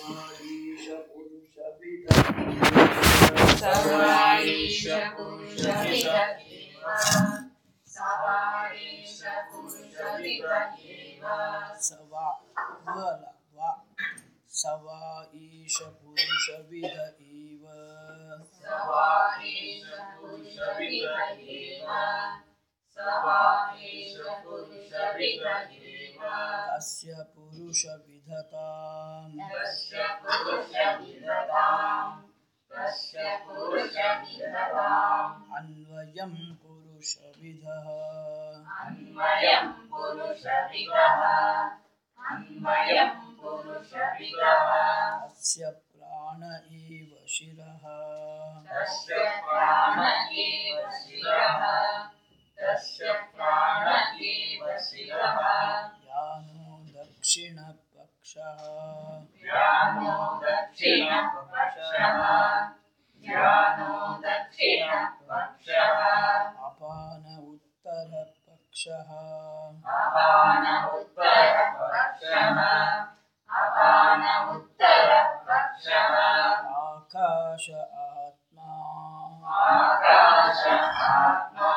सर्वाणीश पुरुषविद एव सर्वाणीश पुरुषविद एव सवा वल वा सवा ईश पुरुषविद एव सर्वाणीश पुरुषविद एव सर्वाणीश पुरुषविद एव तस्य पुरुषविधताम् तस्य पुरुषविदताम् तस्य पुरुषविदताम् अन्वयं पुरुषविधः अन्वयं पुरुषविदः अन्वयं पुरुषविदः तस्य प्राण एव शिरः तस्य प्राण एव शिरः तस्य प्राण एव शिरः यानो दक्षिणपक्षः ज्ञानो दक्षिणपक्षः ज्ञानो दक्षिणपक्षः अपान उत्तरपक्षः अपान उत्तरपक्षः अपान उत्तरपक्षः आकाश आत्मा आकाश आत्मा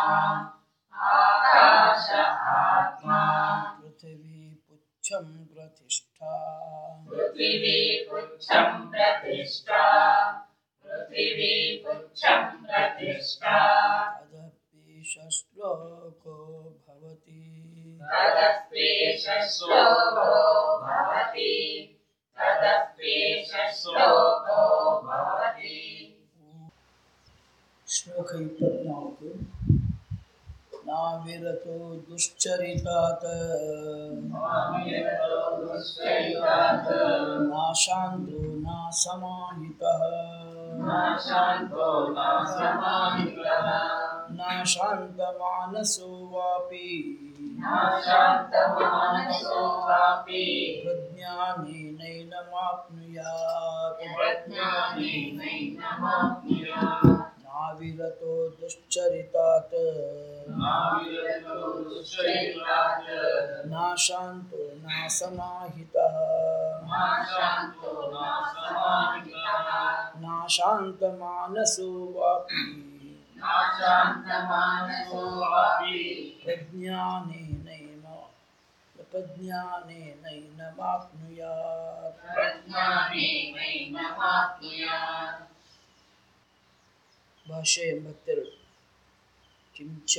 आकाश आत्मा पृथिवी पुच्छं प्रतिष्ठा पृथिवी पुच्छं प्रतिष्ठा पृथिवी पुच्छं प्रतिष्ठा तदपीश श्लोको भवति तदस्तेष श्लोको भवति तदस्तेष श्लोको भवति ಶ್ಲೋಕ ಇಪ್ಪತ್ನಾಲ್ಕು ನಾವಿರತು ದುಶ್ಚರಿತಾತ್ ನಾಶಾಂತೋ ನ ಸಮಾಹಿತಃ शान्तो न समाहितः ನ ಶಾಂತಮಾನಸೋ ವಾಪಿ न शान्तमानसो वापि ಪ್ರಜ್ಞಾನೇನೈನಮಾಪ್ನುಯಾತ್ प्रज्ञानेनैनमाप्नुयात् ನಾವಿರತೋ ದುಶ್ಚರಿತಾತ್ नाविरतो दुश्चरितात् ನ ಶಾಂತೋ ನ ಸಮಾಹಿತಃ न शान्तो न समाहितः ನ ಶಾಂತಮಾನಸೋ ವಾಪಿ न शान्तमानसो वापि ಪ್ರಜ್ಞಾನೇನೈನ ಪ್ರಜ್ಞಾನೇನೈನಮಾಪ್ನುಯಾತ್ प्रज्ञानेनैनमाप्नुयात् ಭಾಷೆ ಎಂಬತ್ತೆರಡು ಕಿಂಚ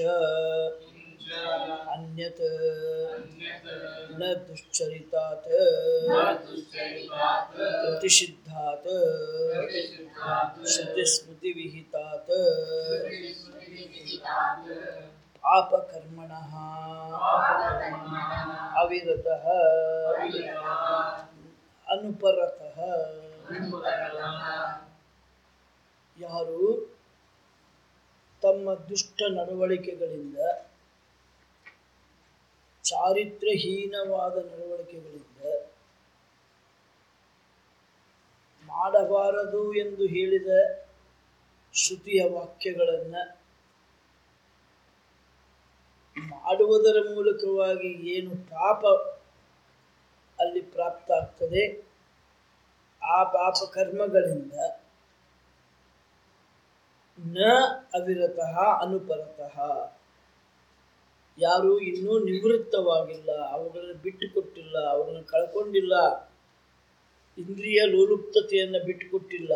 ಅನ್ಯತ್ ನ ದುಶ್ಚರಿತಾತ್ दुश्चरितात् ಪ್ರತಿಷಿದ್ಧಾತ್ प्रतिषिद्धात् ಶ್ರುತಿಸ್ಮೃತಿವಿಹಿತಾತ್ स्मृतिविहितात् ಪಾಪಕರ್ಮಣಃ पापकर्मणः ಅವಿರತಃ ಅನುಪರತಃ ಯಾರು ತಮ್ಮ ದುಷ್ಟ ನಡವಳಿಕೆಗಳಿಂದ ಚಾರಿತ್ರ್ಯಹೀನವಾದ ನಡವಳಿಕೆಗಳಿಂದ ಮಾಡಬಾರದು ಎಂದು ಹೇಳಿದ ಶ್ರುತಿಯ ವಾಕ್ಯಗಳನ್ನು ಮಾಡುವುದರ ಮೂಲಕವಾಗಿ ಏನು ಪಾಪ ಅಲ್ಲಿ ಪ್ರಾಪ್ತ ಆಗ್ತದೆ ಆ ಪಾಪ ಕರ್ಮಗಳಿಂದ ನ ಅವಿರತಃ ಅನುಪರತಃ ಯಾರು ಇನ್ನೂ ನಿವೃತ್ತವಾಗಿಲ್ಲ ಅವುಗಳನ್ನು ಬಿಟ್ಟುಕೊಟ್ಟಿಲ್ಲ ಅವುಗಳನ್ನು ಕಳ್ಕೊಂಡಿಲ್ಲ ಇಂದ್ರಿಯ ಲೋಲುಪ್ತತೆಯನ್ನು ಬಿಟ್ಟುಕೊಟ್ಟಿಲ್ಲ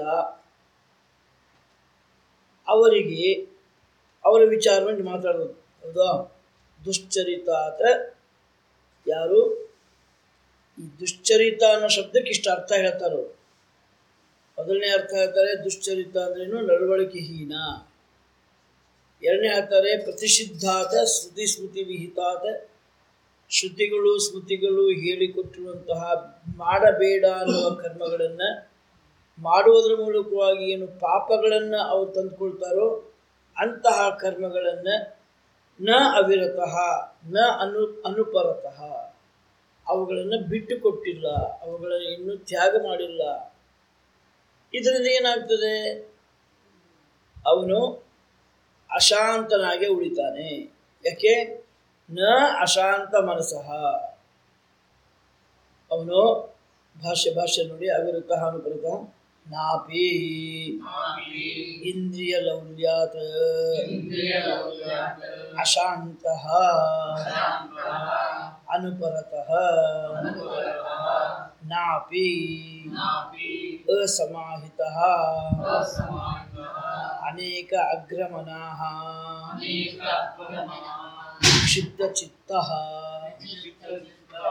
ಅವರಿಗೆ ಅವರ ವಿಚಾರವನ್ನು ಮಾತಾಡೋದು ಹೌದಾ ದುಶ್ಚರಿತಾತ ಯಾರು ಈ ದುಶ್ಚರಿತ ಅನ್ನೋ ಶಬ್ದಕ್ಕೆ ಇಷ್ಟು ಅರ್ಥ ಹೇಳ್ತಾರೆ ಅವ್ರು. ಮೊದಲನೇ ಅರ್ಥ ಹೇಳ್ತಾರೆ ದುಶ್ಚರಿತ ಅಂದ್ರೇನು ನಡವಳಿಕೆ ಹೀನ ಎರಡನೇ ಹೇಳ್ತಾರೆ ಪ್ರತಿಷಿದ್ಧಾತ ಶ್ರುತಿ ಸ್ಮೃತಿ ವಿಹಿತಾತ ಶ್ರುತಿಗಳು ಸ್ಮೃತಿಗಳು ಹೇಳಿಕೊಟ್ಟಿರುವಂತಹ ಮಾಡಬೇಡ ಅನ್ನುವ ಕರ್ಮಗಳನ್ನು ಮಾಡುವುದರ ಮೂಲಕವಾಗಿ ಏನು ಪಾಪಗಳನ್ನು ಅವ್ರು ತಂದುಕೊಳ್ತಾರೋ ಅಂತಹ ಕರ್ಮಗಳನ್ನು ನ ಅವಿರತಃ ನ ಅನು ಅನುಪರತಃ ಅವುಗಳನ್ನು ಬಿಟ್ಟು ಕೊಟ್ಟಿಲ್ಲ ಅವುಗಳನ್ನು ಇನ್ನೂ ತ್ಯಾಗ ಮಾಡಿಲ್ಲ ಇದರಿಂದ ಏನಾಗ್ತದೆ ಅವನು ಅಶಾಂತನಾಗೆ ಉಳಿತಾನೆ ಯಾಕೆ ನ ಅಶಾಂತ ಮನಸ್ಸಃ ಅವನು ಭಾಷ್ಯ ಭಾಷ್ಯ ನೋಡಿ ಅವಿರುತ ಅನುಪರಿತ ನಾಪಿ ನಾಪಿ ಇಂದ್ರಿಯ ಲೌಲ್ಯಾತ್ ಇಂದ್ರಿಯಲೌಲ್ಯಾತ್ ಅಶಾಂತಃ ಅಶಾಂತಃ ಅನುಪರತಃ ಅನುಪರತಃ ನಾಪಿ ನಾಪಿ ಅಸಮಾಹಿತಃ ಅಸಮಾಹಿತಃ ಅನೇಕ ಅಗ್ರಮನಾಃ ಅನೇಕ ಅಪಗಮನಃ ಕ್ಷಿಪ್ತಚಿತ್ತಃ ಚಿತ್ತಚಿತ್ತಃ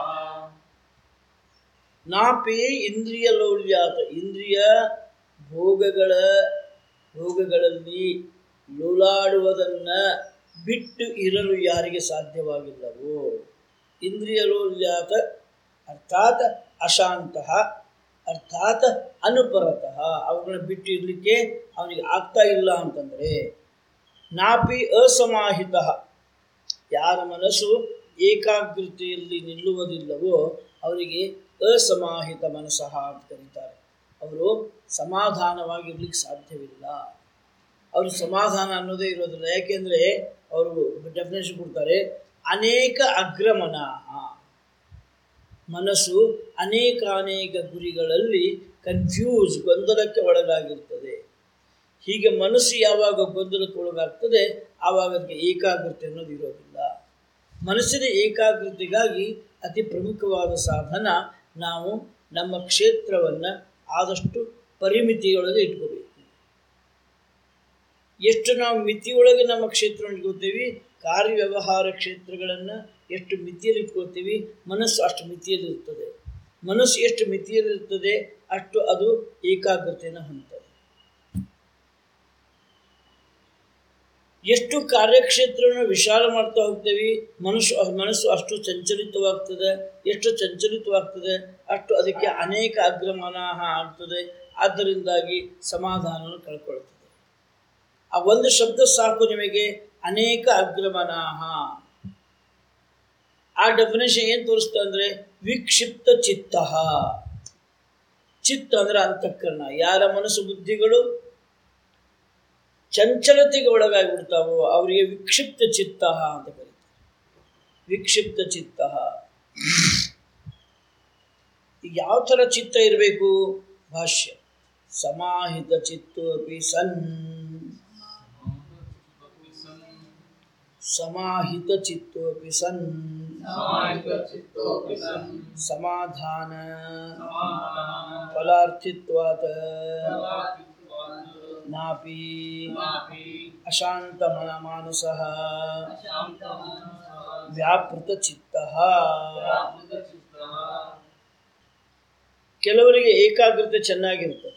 ನಾಪಿ ಇಂದ್ರಿಯ ಲೌಲ್ಯಾತ ಇಂದ್ರಿಯ ಭೋಗಗಳ ಭೋಗಗಳಲ್ಲಿ ಲೋಲಾಡುವುದನ್ನ ಬಿಟ್ಟು ಇರಲು ಯಾರಿಗೆ ಸಾಧ್ಯವಾಗಿಲ್ಲವೋ ಇಂದ್ರಿಯ ಲೋಲ್ಯಾತ ಅರ್ಥಾತ್ ಅಶಾಂತಃ ಅರ್ಥಾತ್ ಅನುಪರತಃ ಅವುಗಳನ್ನ ಬಿಟ್ಟು ಇರಲಿಕ್ಕೆ ಅವನಿಗೆ ಆಗ್ತಾ ಇಲ್ಲ ಅಂತಂದರೆ ನಾಪಿ ಅಸಮಾಹಿತ ಯಾರ ಮನಸ್ಸು ಏಕಾಗ್ರತೆಯಲ್ಲಿ ನಿಲ್ಲುವುದಿಲ್ಲವೋ ಅವರಿಗೆ ಅಸಮಾಹಿತ ಮನಸ್ಸಃ ಅಂತ ಕರೀತಾರೆ ಅವರು ಸಮಾಧಾನವಾಗಿರ್ಲಿಕ್ಕೆ ಸಾಧ್ಯವಿಲ್ಲ ಅವ್ರಿಗೆ ಸಮಾಧಾನ ಅನ್ನೋದೇ ಇರೋದಿಲ್ಲ ಯಾಕೆಂದರೆ ಅವರು ಡೆಫಿನೇಷನ್ ಕೊಡ್ತಾರೆ ಅನೇಕ ಅಗ್ರಮನಾಹ ಮನಸ್ಸು ಅನೇಕ ಅನೇಕ ಗುರಿಗಳಲ್ಲಿ ಕನ್ಫ್ಯೂಸ್ ಗೊಂದಲಕ್ಕೆ ಒಳಗಾಗಿರ್ತದೆ ಹೀಗೆ ಮನಸ್ಸು ಯಾವಾಗ ಗೊಂದಲಕ್ಕೆ ಒಳಗಾಗ್ತದೆ ಆವಾಗ ಅದಕ್ಕೆ ಏಕಾಗ್ರತೆ ಅನ್ನೋದು ಇರೋದಿಲ್ಲ ಮನಸ್ಸಿನ ಏಕಾಗ್ರತೆಗಾಗಿ ಅತಿ ಪ್ರಮುಖವಾದ ಸಾಧನ ನಾವು ನಮ್ಮ ಕ್ಷೇತ್ರವನ್ನು ಆದಷ್ಟು ಪರಿಮಿತಿಯೊಳಗೆ ಇಟ್ಕೋಬೇಕು ಎಷ್ಟು ನಾವು ಮಿತಿಯೊಳಗೆ ನಮ್ಮ ಕ್ಷೇತ್ರವನ್ನು ಇಟ್ಕೋತೀವಿ ಕಾರ್ಯವ್ಯವಹಾರ ಕ್ಷೇತ್ರಗಳನ್ನು ಎಷ್ಟು ಮಿತಿಯಲ್ಲಿ ಇಟ್ಕೊಳ್ತೀವಿ ಮನಸ್ಸು ಅಷ್ಟು ಮಿತಿಯಲ್ಲಿ ಇರ್ತದೆ ಮನಸ್ಸು ಎಷ್ಟು ಮಿತಿಯಲ್ಲಿರ್ತದೆ ಅಷ್ಟು ಅದು ಏಕಾಗ್ರತೆಯನ್ನು ಹೊಂದ್ತದೆ ಎಷ್ಟು ಕಾರ್ಯಕ್ಷೇತ್ರವನ್ನು ವಿಶಾಲ ಮಾಡ್ತಾ ಹೋಗ್ತೇವೆ ಮನಸ್ಸು ಮನಸ್ಸು ಅಷ್ಟು ಚಂಚಲಿತವಾಗ್ತದೆ ಎಷ್ಟು ಚಂಚಲಿತವಾಗ್ತದೆ ಅಷ್ಟು ಅದಕ್ಕೆ ಅನೇಕ ಅಗ್ರಮನಾಹ ಆಗ್ತದೆ ಆದ್ದರಿಂದಾಗಿ ಸಮಾಧಾನವನ್ನು ಕಳ್ಕೊಳ್ತದೆ ಆ ಒಂದು ಶಬ್ದ ಸಾಕು ನಿಮಗೆ ಅನೇಕ ಅಗ್ರಮನಾಹ ಆ ಡೆಫಿನೇಷನ್ ಏನು ತೋರಿಸ್ತಾ ಅಂದರೆ ವಿಕ್ಷಿಪ್ತ ಚಿತ್ತ ಚಿತ್ತ ಅಂದರೆ ಅಂತಃಕರಣ ಯಾರ ಮನಸ್ಸು ಬುದ್ಧಿಗಳು ಚಂಚಲತೆಗೆ ಒಳಗಾಗಿ ಬಿಡ್ತಾವೋ ಅವರಿಗೆ ವಿಕ್ಷಿಪ್ತ ಚಿತ್ತ ಅಂತ ಕರೀತಾರೆ ವಿಕ್ಷಿಪ್ತ ಚಿತ್ತ ಈಗ ಯಾವ ಥರ ಚಿತ್ತ ಇರಬೇಕು ಭಾಷ್ಯ ಸಮಾಹಿತ ಚಿತ್ತೋಪಿ ಸನ್ ಸಮಾಹಿತ ಚಿತ್ತೋಪಿ ಸನ್ ಸಮಾಹಿತ ಚಿತ್ತೋಪಿ ಸನ್ ಸಮಾಧಾನ ಸಮಾಧಾನ ಫಲಾರ್ಥಿತ್ವಾತ್ ಫಲಾರ್ಥಿತ್ವಾತ್ ನಾಪಿ ನಾಪಿ ಅಶಾಂತ ಮನ ಮಾನಸಃ ಅಶಾಂತಮನಸಃ ವ್ಯಾಪೃತ ಚಿತ್ತ ವ್ಯಾಪೃತಚಿತ್ತಃ ಕೆಲವರಿಗೆ ಏಕಾಗ್ರತೆ ಚೆನ್ನಾಗಿರ್ತದೆ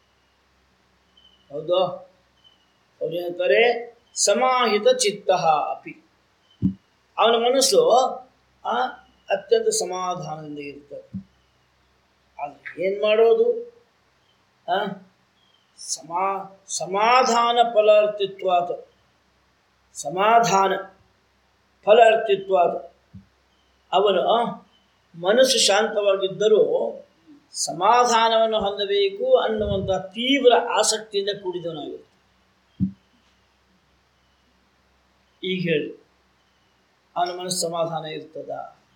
ಹೌದು ಅವ್ರು ಹೇಳ್ತಾರೆ ಸಮಾಹಿತ ಚಿತ್ತ ಅಪಿ ಅವನ ಮನಸ್ಸು ಆ, ಅತ್ಯಂತ ಸಮಾಧಾನದಿಂದ ಇರ್ತದೆ ಆದರೆ ಏನು ಮಾಡೋದು ಆ, ಸಮಾ ಸಮಾಧಾನ ಫಲಾರ್ಥಿತ್ವಾದ ಸಮಾಧಾನ ಫಲಾರ್ಥಿತ್ವಾದ ಅವನು ಮನಸ್ಸು ಶಾಂತವಾಗಿದ್ದರೂ ಸಮಾಧಾನವನ್ನು ಹೊಂದಬೇಕು ಅನ್ನುವಂಥ ತೀವ್ರ ಆಸಕ್ತಿಯಿಂದ ಕೂಡಿದವನಾಗಿರ್ತಾನೆ ಈಗ ಹೇಳಿ ಅವನ ಮನಸ್ಸು ಸಮಾಧಾನ ಇರ್ತದ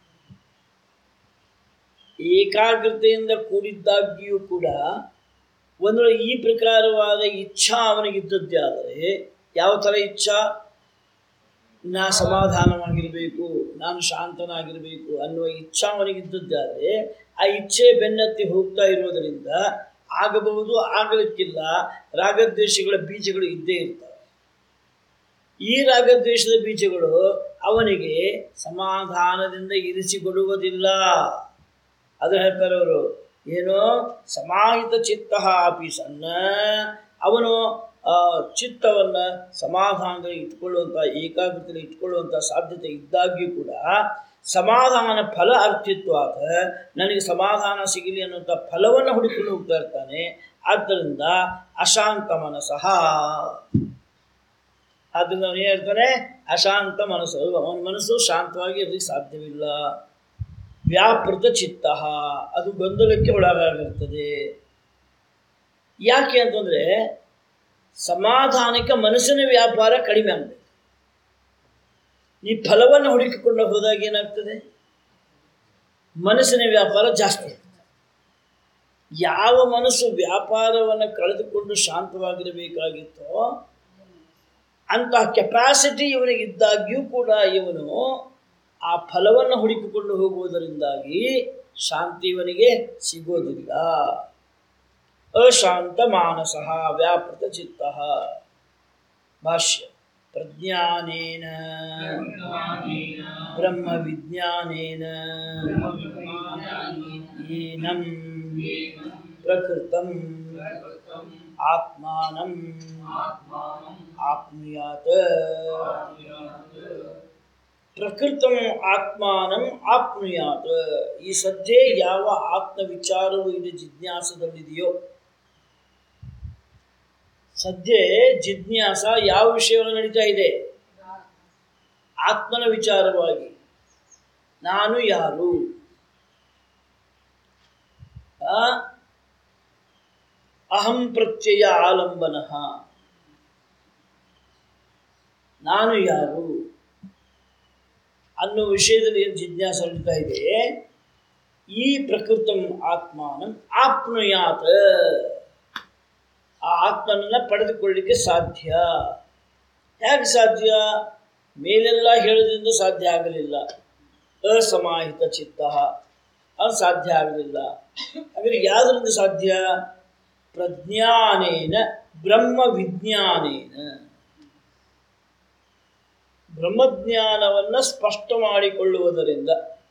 ಏಕಾಗ್ರತೆಯಿಂದ ಕೂಡಿದ್ದಾಗಿಯೂ ಕೂಡ ಒಂದು ಈ ಪ್ರಕಾರವಾದ ಇಚ್ಛಾ ಅವನಿಗಿದ್ದದ್ದೇ ಆದರೆ ಯಾವ ಥರ ಇಚ್ಛಾ ನಾ ಸಮಾಧಾನವಾಗಿರಬೇಕು ನಾನು ಶಾಂತನಾಗಿರಬೇಕು ಅನ್ನುವ ಇಚ್ಛಾ ಅವನಿಗಿದ್ದದ್ದಾದರೆ ಆ ಇಚ್ಛೆ ಬೆನ್ನತ್ತಿ ಹೋಗ್ತಾ ಇರೋದರಿಂದ ಆಗಬಹುದು ಆಗಲಿಕ್ಕಿಲ್ಲ ರಾಗದ್ವೇಷಗಳ ಬೀಜಗಳು ಇದ್ದೇ ಇರ್ತವೆ ಈ ರಾಗದ್ವೇಷದ ಬೀಜಗಳು ಅವನಿಗೆ ಸಮಾಧಾನದಿಂದ ಇರಿಸಿಕೊಡುವುದಿಲ್ಲ ಅದು ಹೇಳ್ತಾರೆ ಅವರು ಏನು ಸಮಾಹಿತ ಚಿತ್ತ ಅಪಿ ಸಣ್ಣ ಅವನು ಆ, ಚಿತ್ತವನ್ನ ಸಮಾಧಾನದಲ್ಲಿ ಇಟ್ಕೊಳ್ಳುವಂಥ ಏಕಾಗ್ರತೆಯಲ್ಲಿ ಇಟ್ಕೊಳ್ಳುವಂಥ ಸಾಧ್ಯತೆ ಇದ್ದಾಗ್ಯೂ ಕೂಡ ಸಮಾಧಾನ ಫಲ ಅರ್ಥಿತ್ವಾದ ನನಗೆ ಸಮಾಧಾನ ಸಿಗಲಿ ಅನ್ನುವಂಥ ಫಲವನ್ನು ಹುಡುಕೊಂಡು ಹೋಗ್ತಾ ಇರ್ತಾನೆ ಆದ್ದರಿಂದ ಅಶಾಂತ ಮನಸಃ ಆದ್ದರಿಂದ ಅವನು ಹೇಳ್ತಾನೆ ಅಶಾಂತ ಮನಸ್ಸು ಅವನ ಮನಸ್ಸು ಶಾಂತವಾಗಿ ಇರಲಿಕ್ಕೆ ಸಾಧ್ಯವಿಲ್ಲ ವ್ಯಾಪೃತ ಚಿತ್ತ ಅದು ಗೊಂದಲಕ್ಕೆ ಒಳಗಾಗಿರ್ತದೆ ಯಾಕೆ ಅಂತಂದರೆ ಸಮಾಧಾನಕ್ಕೆ ಮನಸ್ಸಿನ ವ್ಯಾಪಾರ ಕಡಿಮೆ ಆಗಬೇಕು ನೀ ಫಲವನ್ನು ಹುಡುಕಿಕೊಂಡು ಹೋದಾಗ ಏನಾಗ್ತದೆ ಮನಸ್ಸಿನ ವ್ಯಾಪಾರ ಜಾಸ್ತಿ ಆಗ್ತದೆ ಯಾವ ಮನಸ್ಸು ವ್ಯಾಪಾರವನ್ನು ಕಳೆದುಕೊಂಡು ಶಾಂತವಾಗಿರಬೇಕಾಗಿತ್ತೋ ಅಂತಹ ಕೆಪಾಸಿಟಿ ಇವನಿಗಿದ್ದಾಗ್ಯೂ ಕೂಡ ಇವನು ಆ ಫಲವನ್ನು ಹುಡುಕಿಕೊಂಡು ಹೋಗುವುದರಿಂದಾಗಿ ಶಾಂತಿ ಇವನಿಗೆ ಸಿಗೋದಿಲ್ಲ ಅಶಾಂತ ಮಾನಸ ವ್ಯಾಪೃತ ಚಿತ್ತ ಭಾಷ್ಯ ಪ್ರಜ್ಞಾನೇನ ಬ್ರಹ್ಮ ವಿಜ್ಞಾನೇನ ಏನಂ ಪ್ರಕೃತಂ ಆತ್ಮಾನಂ ಆಪ್ನುಯಾತ್ ಪ್ರಕೃತಂ ಆತ್ಮಾನಂ ಆಪ್ನುಯಾತ್ ಈ ಸದ್ಯ ಯಾವ ಆತ್ಮ ವಿಚಾರವು ಇದು ಜಿಜ್ಞಾಸದಲ್ಲಿದೆಯೋ ಸದ್ಯ ಜಿಜ್ಞಾಸ ಯಾವ ವಿಷಯವನ್ನು ನಡೀತಾ ಇದೆ ಆತ್ಮನ ವಿಚಾರವಾಗಿ ನಾನು ಯಾರು ಆ? ಅಹಂ ಪ್ರತ್ಯಯ ಆಲಂಬನ ನಾನು ಯಾರು ಅನ್ನೋ ವಿಷಯದಲ್ಲಿ ಏನು ಜಿಜ್ಞಾಸ ನಡೀತಾ ಇದೆ ಈ ಪ್ರಕೃತಂ ಆತ್ಮಾನಂ ಆಪ್ನುಯಾತ್ ಆ ಆತ್ಮನನ್ನ ಪಡೆದುಕೊಳ್ಳಿಕ್ಕೆ ಸಾಧ್ಯ ಹೇಗೆ ಸಾಧ್ಯ ಮೇಲೆಲ್ಲ ಹೇಳೋದ್ರಿಂದ ಸಾಧ್ಯ ಆಗಲಿಲ್ಲ ಅಸಮಾಹಿತ ಚಿತ್ತ ಅದು ಸಾಧ್ಯ ಆಗಲಿಲ್ಲ ಹಾಗಾದ್ರೆ ಯಾವುದರಿಂದ ಸಾಧ್ಯ ಪ್ರಜ್ಞಾನೇನ ಬ್ರಹ್ಮ ವಿಜ್ಞಾನೇನ ಬ್ರಹ್ಮಜ್ಞಾನವನ್ನು ಸ್ಪಷ್ಟ ಮಾಡಿಕೊಳ್ಳುವುದರಿಂದ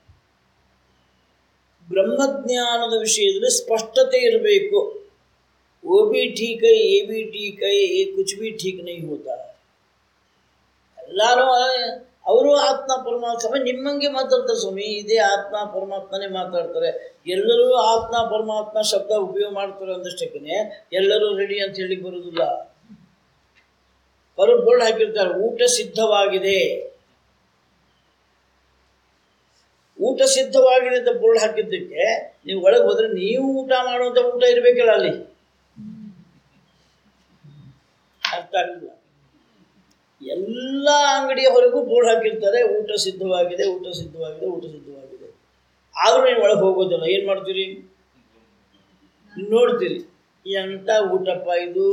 ಬ್ರಹ್ಮಜ್ಞಾನದ ವಿಷಯದಲ್ಲಿ ಸ್ಪಷ್ಟತೆ ಇರಬೇಕು वो भी ठीक है ये भी ठीक है ये कुछ भी ठीक नहीं होता है ಎಲ್ಲರೂ ಅವರು ಆತ್ಮ ಪರಮಾತ್ಮ ಸ್ವಾಮಿ ನಿಮ್ಮಂಗೆ ಮಾತಾಡ್ತಾರೆ ಸ್ವಾಮಿ ಇದೇ ಆತ್ಮ ಪರಮಾತ್ಮನೇ ಮಾತಾಡ್ತಾರೆ ಎಲ್ಲರೂ ಆತ್ಮ ಪರಮಾತ್ಮ ಶಬ್ದ ಉಪಯೋಗ ಮಾಡ್ತಾರೆ ಅಂದಷ್ಟಕ್ಕೆ ಎಲ್ಲರೂ ರೆಡಿ ಅಂತ ಹೇಳಿ ಬರುವುದಿಲ್ಲ ಅವರು ಬೋರ್ಡ್ ಹಾಕಿರ್ತಾರೆ ಊಟ ಸಿದ್ಧವಾಗಿದೆ ಊಟ ಸಿದ್ಧವಾಗಿದೆ ಅಂತ ಬೋರ್ಡ್ ಹಾಕಿದ್ದಕ್ಕೆ ನೀವು ಒಳಗೆ ಹೋದ್ರೆ ನೀವು ಊಟ ಮಾಡುವಂಥ ಊಟ ಇರಬೇಕಲ್ಲ ಅಲ್ಲಿ ಅರ್ಥ ಆಗಲಿಲ್ಲ ಎಲ್ಲ ಅಂಗಡಿಯ ಹೊರಗೂ ಬೋರ್ಡ್ ಹಾಕಿರ್ತಾರೆ ಊಟ ಸಿದ್ಧವಾಗಿದೆ ಊಟ ಸಿದ್ಧವಾಗಿದೆ ಊಟ ಸಿದ್ಧವಾಗಿದೆ ಆದರೂ ನೀವು ಒಳಗೆ ಹೋಗೋದಿಲ್ಲ ಏನು ಮಾಡ್ತೀರಿ ನೀವು ನೋಡ್ತೀರಿ ಎಂಥ ಊಟಪ್ಪ ಇದು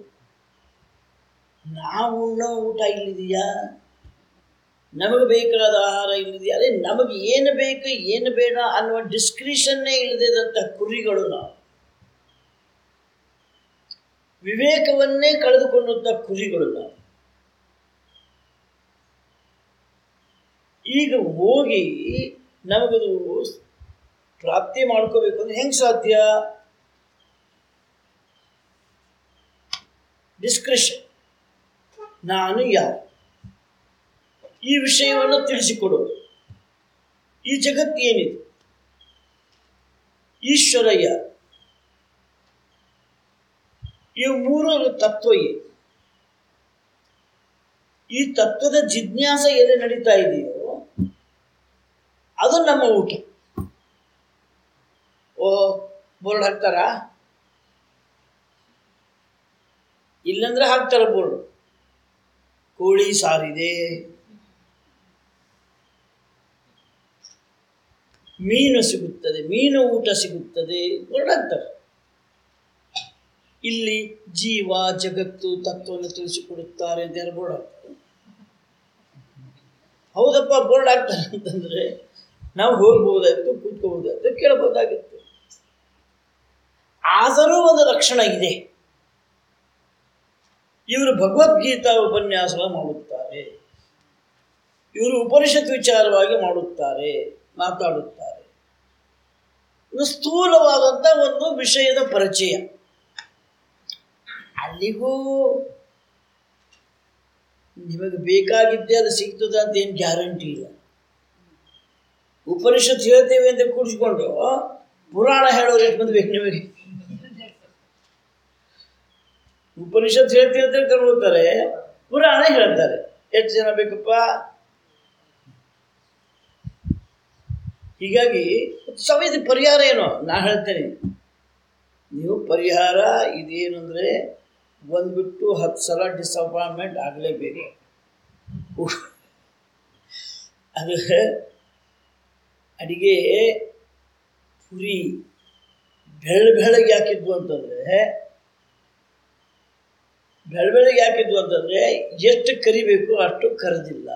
ನಾವು ಉಣ್ಣೋ ಊಟ ಇಲ್ಲಿದೆಯಾ ನಮಗೆ ಬೇಕಾದ ಆಹಾರ ಇಲ್ಲಿದೆಯಾ ಅದೇ ನಮಗೆ ಏನು ಬೇಕು ಏನು ಬೇಡ ಅನ್ನುವ ಡಿಸ್ಕ್ರಿಷನ್ನೇ ಇಲ್ಲದಿದ್ದಂಥ ಕುರಿಗಳು ನಾವು ವಿವೇಕವನ್ನೇ ಕಳೆದುಕೊಂಡಂಥ ಕುರಿಗಳು ನಾವು ಈಗ ಹೋಗಿ ನಮಗದು ಪ್ರಾಪ್ತಿ ಮಾಡ್ಕೋಬೇಕು ಅಂದ್ರೆ ಹೆಂಗೆ ಸಾಧ್ಯ ಡಿಸ್ಕ್ರಿಷನ್ ನಾನು ಯಾರು ಈ ವಿಷಯವನ್ನು ತಿಳಿಸಿಕೊಡೋದು ಈ ಜಗತ್ತು ಏನಿದೆ ಈಶ್ವರ ಯಾರು ಈ ಮೂರು ತತ್ವ ಏನು ಈ ತತ್ವದ ಜಿಜ್ಞಾಸ ಎಲ್ಲಿ ನಡೀತಾ ಇದೆಯೋ ಅದು ನಮ್ಮ ಊಟ ಓ ಬೋರ್ಡ್ ಹಾಕ್ತಾರಾ ಇಲ್ಲಂದ್ರೆ ಹಾಕ್ತಾರ ಬೋರ್ಡ್ ಕೋಳಿ ಸಾರಿದೆ ಮೀನು ಸಿಗುತ್ತದೆ ಮೀನು ಊಟ ಸಿಗುತ್ತದೆ ಬೋರ್ಡ್ ಹಾಕ್ತಾರೆ ಇಲ್ಲಿ ಜೀವ ಜಗತ್ತು ತತ್ವವನ್ನು ತಿಳಿಸಿಕೊಡುತ್ತಾರೆ ಅಂತ ಯಾರು ಬೋರ್ಡ್ ಹಾಕ್ತಾರೆ ಹೌದಪ್ಪ ಬೋರ್ಡ್ ಹಾಕ್ತಾರೆ ಅಂತಂದ್ರೆ ನಾವು ಹೋಗ್ಬೋದಾಯ್ತು ಕೂತ್ಕೋಬೋದಾಯ್ತು ಕೇಳಬಹುದಾಗಿತ್ತು ಆದರೂ ಒಂದು ಲಕ್ಷಣ ಇದೆ ಇವರು ಭಗವದ್ಗೀತಾ ಉಪನ್ಯಾಸ ಮಾಡುತ್ತಾರೆ ಇವರು ಉಪನಿಷತ್ ವಿಚಾರವಾಗಿ ಮಾಡುತ್ತಾರೆ ಮಾತಾಡುತ್ತಾರೆ ಇದು ಸ್ಥೂಲವಾದಂಥ ಒಂದು ವಿಷಯದ ಪರಿಚಯ ಅಲ್ಲಿಗೂ ನಿಮಗೆ ಬೇಕಾಗಿದ್ದೇ ಅದು ಸಿಗ್ತದ ಅಂತ ಏನು ಗ್ಯಾರಂಟಿ ಇಲ್ಲ ಉಪನಿಷತ್ ಹೇಳ್ತೇವೆ ಅಂತ ಕೂಡಿಸ್ಕೊಂಡು ಪುರಾಣ ಹೇಳೋರು ಎಷ್ಟು ಮಂದಿ ಬೇಕು ನಿಮಗೆ ಉಪನಿಷತ್ ಹೇಳ್ತೀವಿ ಅಂತ ಕರ್ಬೋತಾರೆ ಪುರಾಣ ಹೇಳ್ತಾರೆ ಎಷ್ಟು ಜನ ಬೇಕಪ್ಪ ಹೀಗಾಗಿ ಸಮಯದ ಪರಿಹಾರ ಏನು ನಾ ಹೇಳ್ತೇನೆ ನೀವು ಪರಿಹಾರ ಇದೇನು ಅಂದರೆ ಒಂದು ಬಿಟ್ಟು ಹತ್ತು ಸಲ ಡಿಸಪಾಯಿಂಟ್ಮೆಂಟ್ ಆಗಲೇಬೇಕು ಅದು ಅಡಿಗೆ ಪುರಿ ಬೆಳ ಬೆಳಗ್ಗೆ ಯಾಕಿದ್ವು ಅಂತಂದ್ರೆ ಬೆಳ ಬೆಳಗ್ಗೆ ಯಾಕಿದ್ವು ಅಂತಂದ್ರೆ ಎಷ್ಟು ಕರಿಬೇಕು ಅಷ್ಟು ಕರೆದಿಲ್ಲ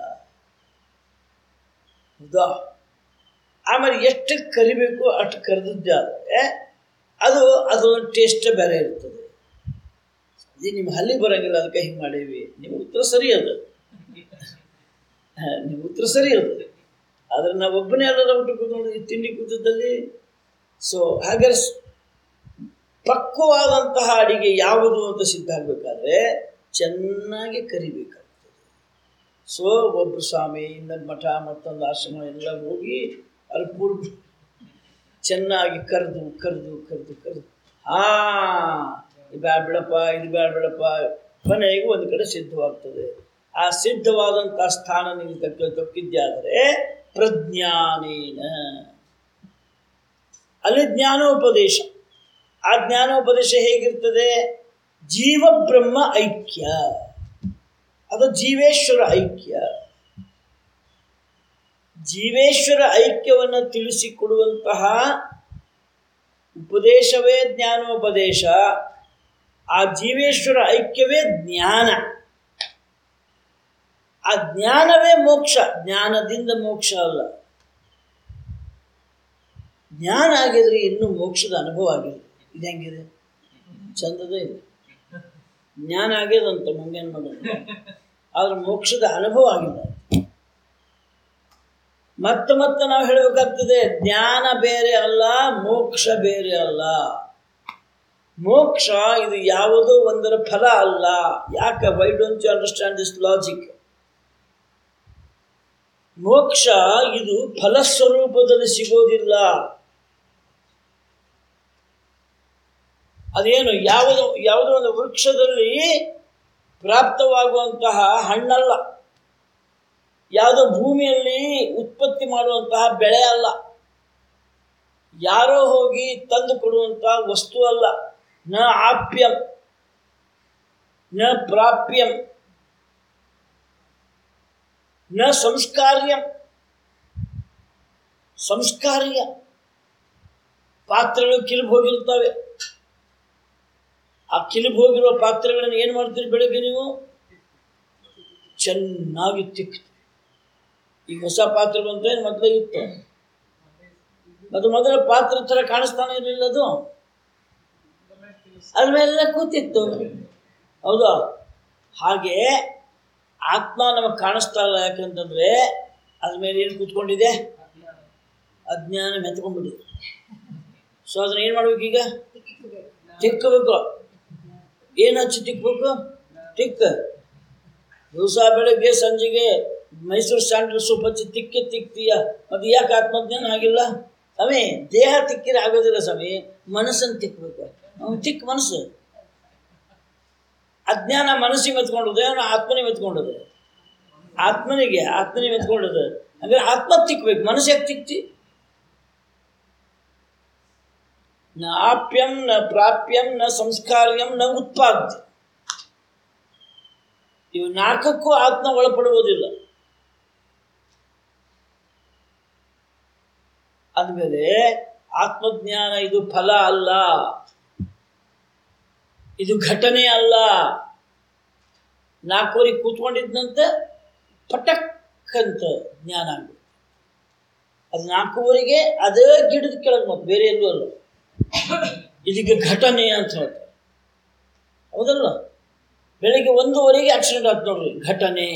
ಹೌದಾ ಆಮೇಲೆ ಎಷ್ಟು ಕರಿಬೇಕು ಅಷ್ಟು ಕರೆದಿದ್ದಾದ್ರೆ ಅದು ಅದು ಟೇಸ್ಟ್ ಬೇರೆ ಇರ್ತದೆ ಇದು ನಿಮ್ಮ ಹಲ್ಲಿ ಬರಂಗಿಲ್ಲ ಅದಕ್ಕೆ ಹಿಂಗೆ ಮಾಡೀವಿ ನಿಮ್ಮ ಉತ್ತರ ಸರಿ ಅದು ಹಾ, ನಿಮ್ಮ ಉತ್ತರ ಸರಿ ಅದು ಆದರೆ ನಾವು ಒಬ್ಬನೇ ಅಲ್ಲ ಊಟ ಕೂತ್ಕೊಂಡು ಈ ತಿಂಡಿ ಕೂತದಲ್ಲಿ ಸೊ ಹಾಗಾದ್ರೆ ಸ್- ಪಕ್ವವಾದಂತಹ ಅಡಿಗೆ ಯಾವುದು ಅಂತ ಸಿದ್ಧ ಆಗಬೇಕಾದ್ರೆ ಚೆನ್ನಾಗಿ ಕರಿಬೇಕಾಗ್ತದೆ ಸೊ ಒಬ್ಬರು ಸ್ವಾಮಿ ಇನ್ನೊಂದು ಮಠ ಮತ್ತೊಂದು ಆಶ್ರಮ ಎಲ್ಲ ಹೋಗಿ ಅಲ್ಲಿ ಪೂರ್ವ ಚೆನ್ನಾಗಿ ಕರೆದು ಕರೆದು ಕರೆದು ಕರೆದು ಆ ಇದು ಬ್ಯಾಡ ಬಿಡಪ್ಪ ಇದು ಬ್ಯಾಡ ಬಿಡಪ್ಪ ಕೊನೆಗೆ ಒಂದು ಕಡೆ ಸಿದ್ಧವಾಗ್ತದೆ ಆ ಸಿದ್ಧವಾದಂಥ ಸ್ಥಾನ ನೀವು ತಕ್ಕ ತಕ್ಕಿದ್ದಾದರೆ ಪ್ರಜ್ಞಾನೇನ ಅಲ್ಲಿ ಜ್ಞಾನೋಪದೇಶ ಆ ಜ್ಞಾನೋಪದೇಶ ಹೇಗಿರ್ತದೆ ಜೀವ ಬ್ರಹ್ಮ ಐಕ್ಯ ಅದು ಜೀವೇಶ್ವರ ಐಕ್ಯ ಜೀವೇಶ್ವರ ಐಕ್ಯವನ್ನು ತಿಳಿಸಿಕೊಡುವಂತಹ ಉಪದೇಶವೇ ಜ್ಞಾನೋಪದೇಶ ಆ ಜೀವೇಶ್ವರ ಐಕ್ಯವೇ ಜ್ಞಾನ ಆ ಜ್ಞಾನವೇ ಮೋಕ್ಷ ಜ್ಞಾನದಿಂದ ಮೋಕ್ಷ ಅಲ್ಲ ಜ್ಞಾನ ಆಗಿದ್ರೆ ಇನ್ನೂ ಮೋಕ್ಷದ ಅನುಭವ ಆಗಿಲ್ಲ ಇದು ಹೆಂಗಿದೆ ಚಂದದ ಇದೆ ಜ್ಞಾನ ಆಗ್ಯದಂತ ಮುಂಗೇನು ಮಾಡೋದು ಆದ್ರೆ ಮೋಕ್ಷದ ಅನುಭವ ಆಗಿಲ್ಲ ಮತ್ತೆ ಮತ್ತೆ ನಾವು ಹೇಳಬೇಕಾಗ್ತದೆ ಜ್ಞಾನ ಬೇರೆ ಅಲ್ಲ ಮೋಕ್ಷ ಬೇರೆ ಅಲ್ಲ ಮೋಕ್ಷ ಇದು ಯಾವುದೋ ಒಂದರ ಫಲ ಅಲ್ಲ ಯಾಕೆ why don't you understand this logic ಮೋಕ್ಷ ಇದು ಫಲಸ್ವರೂಪದಲ್ಲಿ ಸಿಗೋದಿಲ್ಲ ಅದೇನು ಯಾವುದೋ ಯಾವುದೋ ಒಂದು ವೃಕ್ಷದಲ್ಲಿ ಪ್ರಾಪ್ತವಾಗುವಂತಹ ಹಣ್ಣಲ್ಲ ಯಾವುದೋ ಭೂಮಿಯಲ್ಲಿ ಉತ್ಪತ್ತಿ ಮಾಡುವಂತಹ ಬೆಳೆ ಅಲ್ಲ ಯಾರೋ ಹೋಗಿ ತಂದು ಕೊಡುವಂತಹ ವಸ್ತು ಅಲ್ಲ ನ ಆಪ್ಯಂ ನ ಪ್ರಾಪ್ಯಂ ನ ಸಂಸ್ಕಾರ್ಯಂ ಸಂಸ್ಕಾರ್ಯ ಪಾತ್ರೆಗಳು ಕಿಲಿಬ್ ಹೋಗಿರ್ತವೆ ಆ ಕಿಲಿಬ್ ಹೋಗಿರುವ ಪಾತ್ರೆಗಳನ್ನು ಏನು ಮಾಡ್ತೀರಿ ಬೆಳಗ್ಗೆ ನೀವು ಚೆನ್ನಾಗಿ ತಿಕ್ತೀರಿ ಈಗ ಹೊಸ ಪಾತ್ರೆ ಬಂದ್ರೆ ಮೊದಲೇ ಇತ್ತು ಅದು ಮೊದಲ ಪಾತ್ರೆ ಥರ ಕಾಣಿಸ್ತಾನೆ ಇರಲಿಲ್ಲ ಅದು ಅದ್ರ ಮೇಲೆಲ್ಲ ಕೂತಿತ್ತು ಹೌದಾ ಹಾಗೆ ಆತ್ಮ ನಮಗೆ ಕಾಣಿಸ್ತಾ ಇಲ್ಲ ಯಾಕಂತಂದ್ರೆ ಅದ್ರ ಮೇಲೆ ಏನು ಕೂತ್ಕೊಂಡಿದೆ ಅಜ್ಞಾನ ಮೆತ್ಕೊಂಡ್ಬಿಟ್ಟಿದೆ ಸೊ ಅದನ್ನ ಏನು ಮಾಡ್ಬೇಕು ಈಗ ತಿಕ್ಕಬೇಕು ಏನು ಹಚ್ಚಿ ತಿಕ್ಕಬೇಕು ತಿಕ್ಕ ದಿವಸ ಬೆಳಗ್ಗೆ ಸಂಜೆಗೆ ಮೈಸೂರು ಸ್ಯಾಂಡಲ್ ಸೂಪ್ ಹಚ್ಚಿ ತಿಕ್ಕಿ ತಿಕ್ತೀಯ ಅದು ಯಾಕೆ ಆತ್ಮಜ್ಞಾನ ಆಗಿಲ್ಲ ಸ್ವಾಮಿ ದೇಹ ತಿಕ್ಕಿದ್ರೆ ಆಗೋದಿಲ್ಲ ಸ್ವಾಮಿ ಮನಸ್ಸನ್ನು ತಿಕ್ಕಬೇಕು ಅವ್ನು ತಿಕ್ಕ ಮನಸ್ಸು ಅಜ್ಞಾನ ಮನಸ್ಸಿಗೆ ಮೆತ್ಕೊಂಡದೆ ಅವನು ಆತ್ಮನೇ ಮೆತ್ಕೊಂಡದೆ ಆತ್ಮನಿಗೆ ಆತ್ಮನೇ ಮೆತ್ಕೊಂಡದೆ ಅಂದ್ರೆ ಆತ್ಮ ತಿಕ್ಬೇಕು ಮನಸ್ಸು ಯಾಕೆ ತಿಕ್ತಿ ನ ಆಪ್ಯಂ ನ ಪ್ರಾಪ್ಯಂ ನ ಸಂಸ್ಕಾರ್ಯಂ ನ ಉತ್ಪಾದ್ಯ ಇವು ನಾಲ್ಕಕ್ಕೂ ಆತ್ಮ ಒಳಪಡುವುದಿಲ್ಲ ಅಂದಮೇಲೆ ಆತ್ಮಜ್ಞಾನ ಇದು ಫಲ ಅಲ್ಲ ಇದು ಘಟನೆ ಅಲ್ಲ ನಾಲ್ಕೂವರೆಗೆ ಕೂತ್ಕೊಂಡಿದ್ದಂತೆ ಪಟಕ್ ಅಂತ ಜ್ಞಾನ ಆಗ್ಬಿಡುತ್ತೆ ಅದು ನಾಲ್ಕೂವರೆಗೆ ಅದೇ ಗಿಡದ ಕೆಳಗೆ ಮತ್ತೆ ಬೇರೆ ಎಲ್ಲೂ ಅಲ್ಲ ಇದಕ್ಕೆ ಘಟನೆ ಅಂತ ಹೇಳ್ತಾರೆ ಹೌದಲ್ಲ ಬೆಳಿಗ್ಗೆ ಒಂದೂವರೆಗೆ ಆಕ್ಸಿಡೆಂಟ್ ಆಯ್ತು ನೋಡ್ರಿ ಘಟನೆ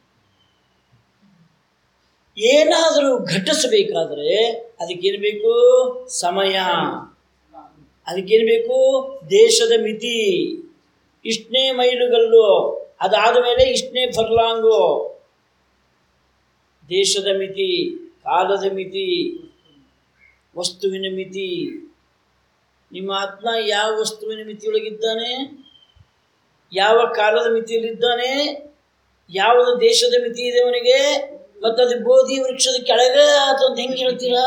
ಏನಾದರೂ ಘಟಿಸಬೇಕಾದ್ರೆ ಅದಕ್ಕೇನು ಬೇಕು ಸಮಯ ಅದಕ್ಕೇನು ಬೇಕು ದೇಶದ ಮಿತಿ ಇಷ್ಟನೇ ಮೈಲುಗಲ್ಲು ಅದಾದ ಮೇಲೆ ಇಷ್ಟನೇ ಫರ್ಲಾಂಗು ದೇಶದ ಮಿತಿ ಕಾಲದ ಮಿತಿ ವಸ್ತುವಿನ ಮಿತಿ ನಿಮ್ಮ ಆತ್ಮ ಯಾವ ವಸ್ತುವಿನ ಮಿತಿಯೊಳಗಿದ್ದಾನೆ ಯಾವ ಕಾಲದ ಮಿತಿಯಲ್ಲಿದ್ದಾನೆ ಯಾವುದು ದೇಶದ ಮಿತಿ ಇದೆ ಅವನಿಗೆ ಮತ್ತು ಅದು ಬೋಧಿ ವೃಕ್ಷದ ಕೆಳಗೆ ಅಥವಾ ಹೆಂಗೆ ಹೇಳ್ತೀರಾ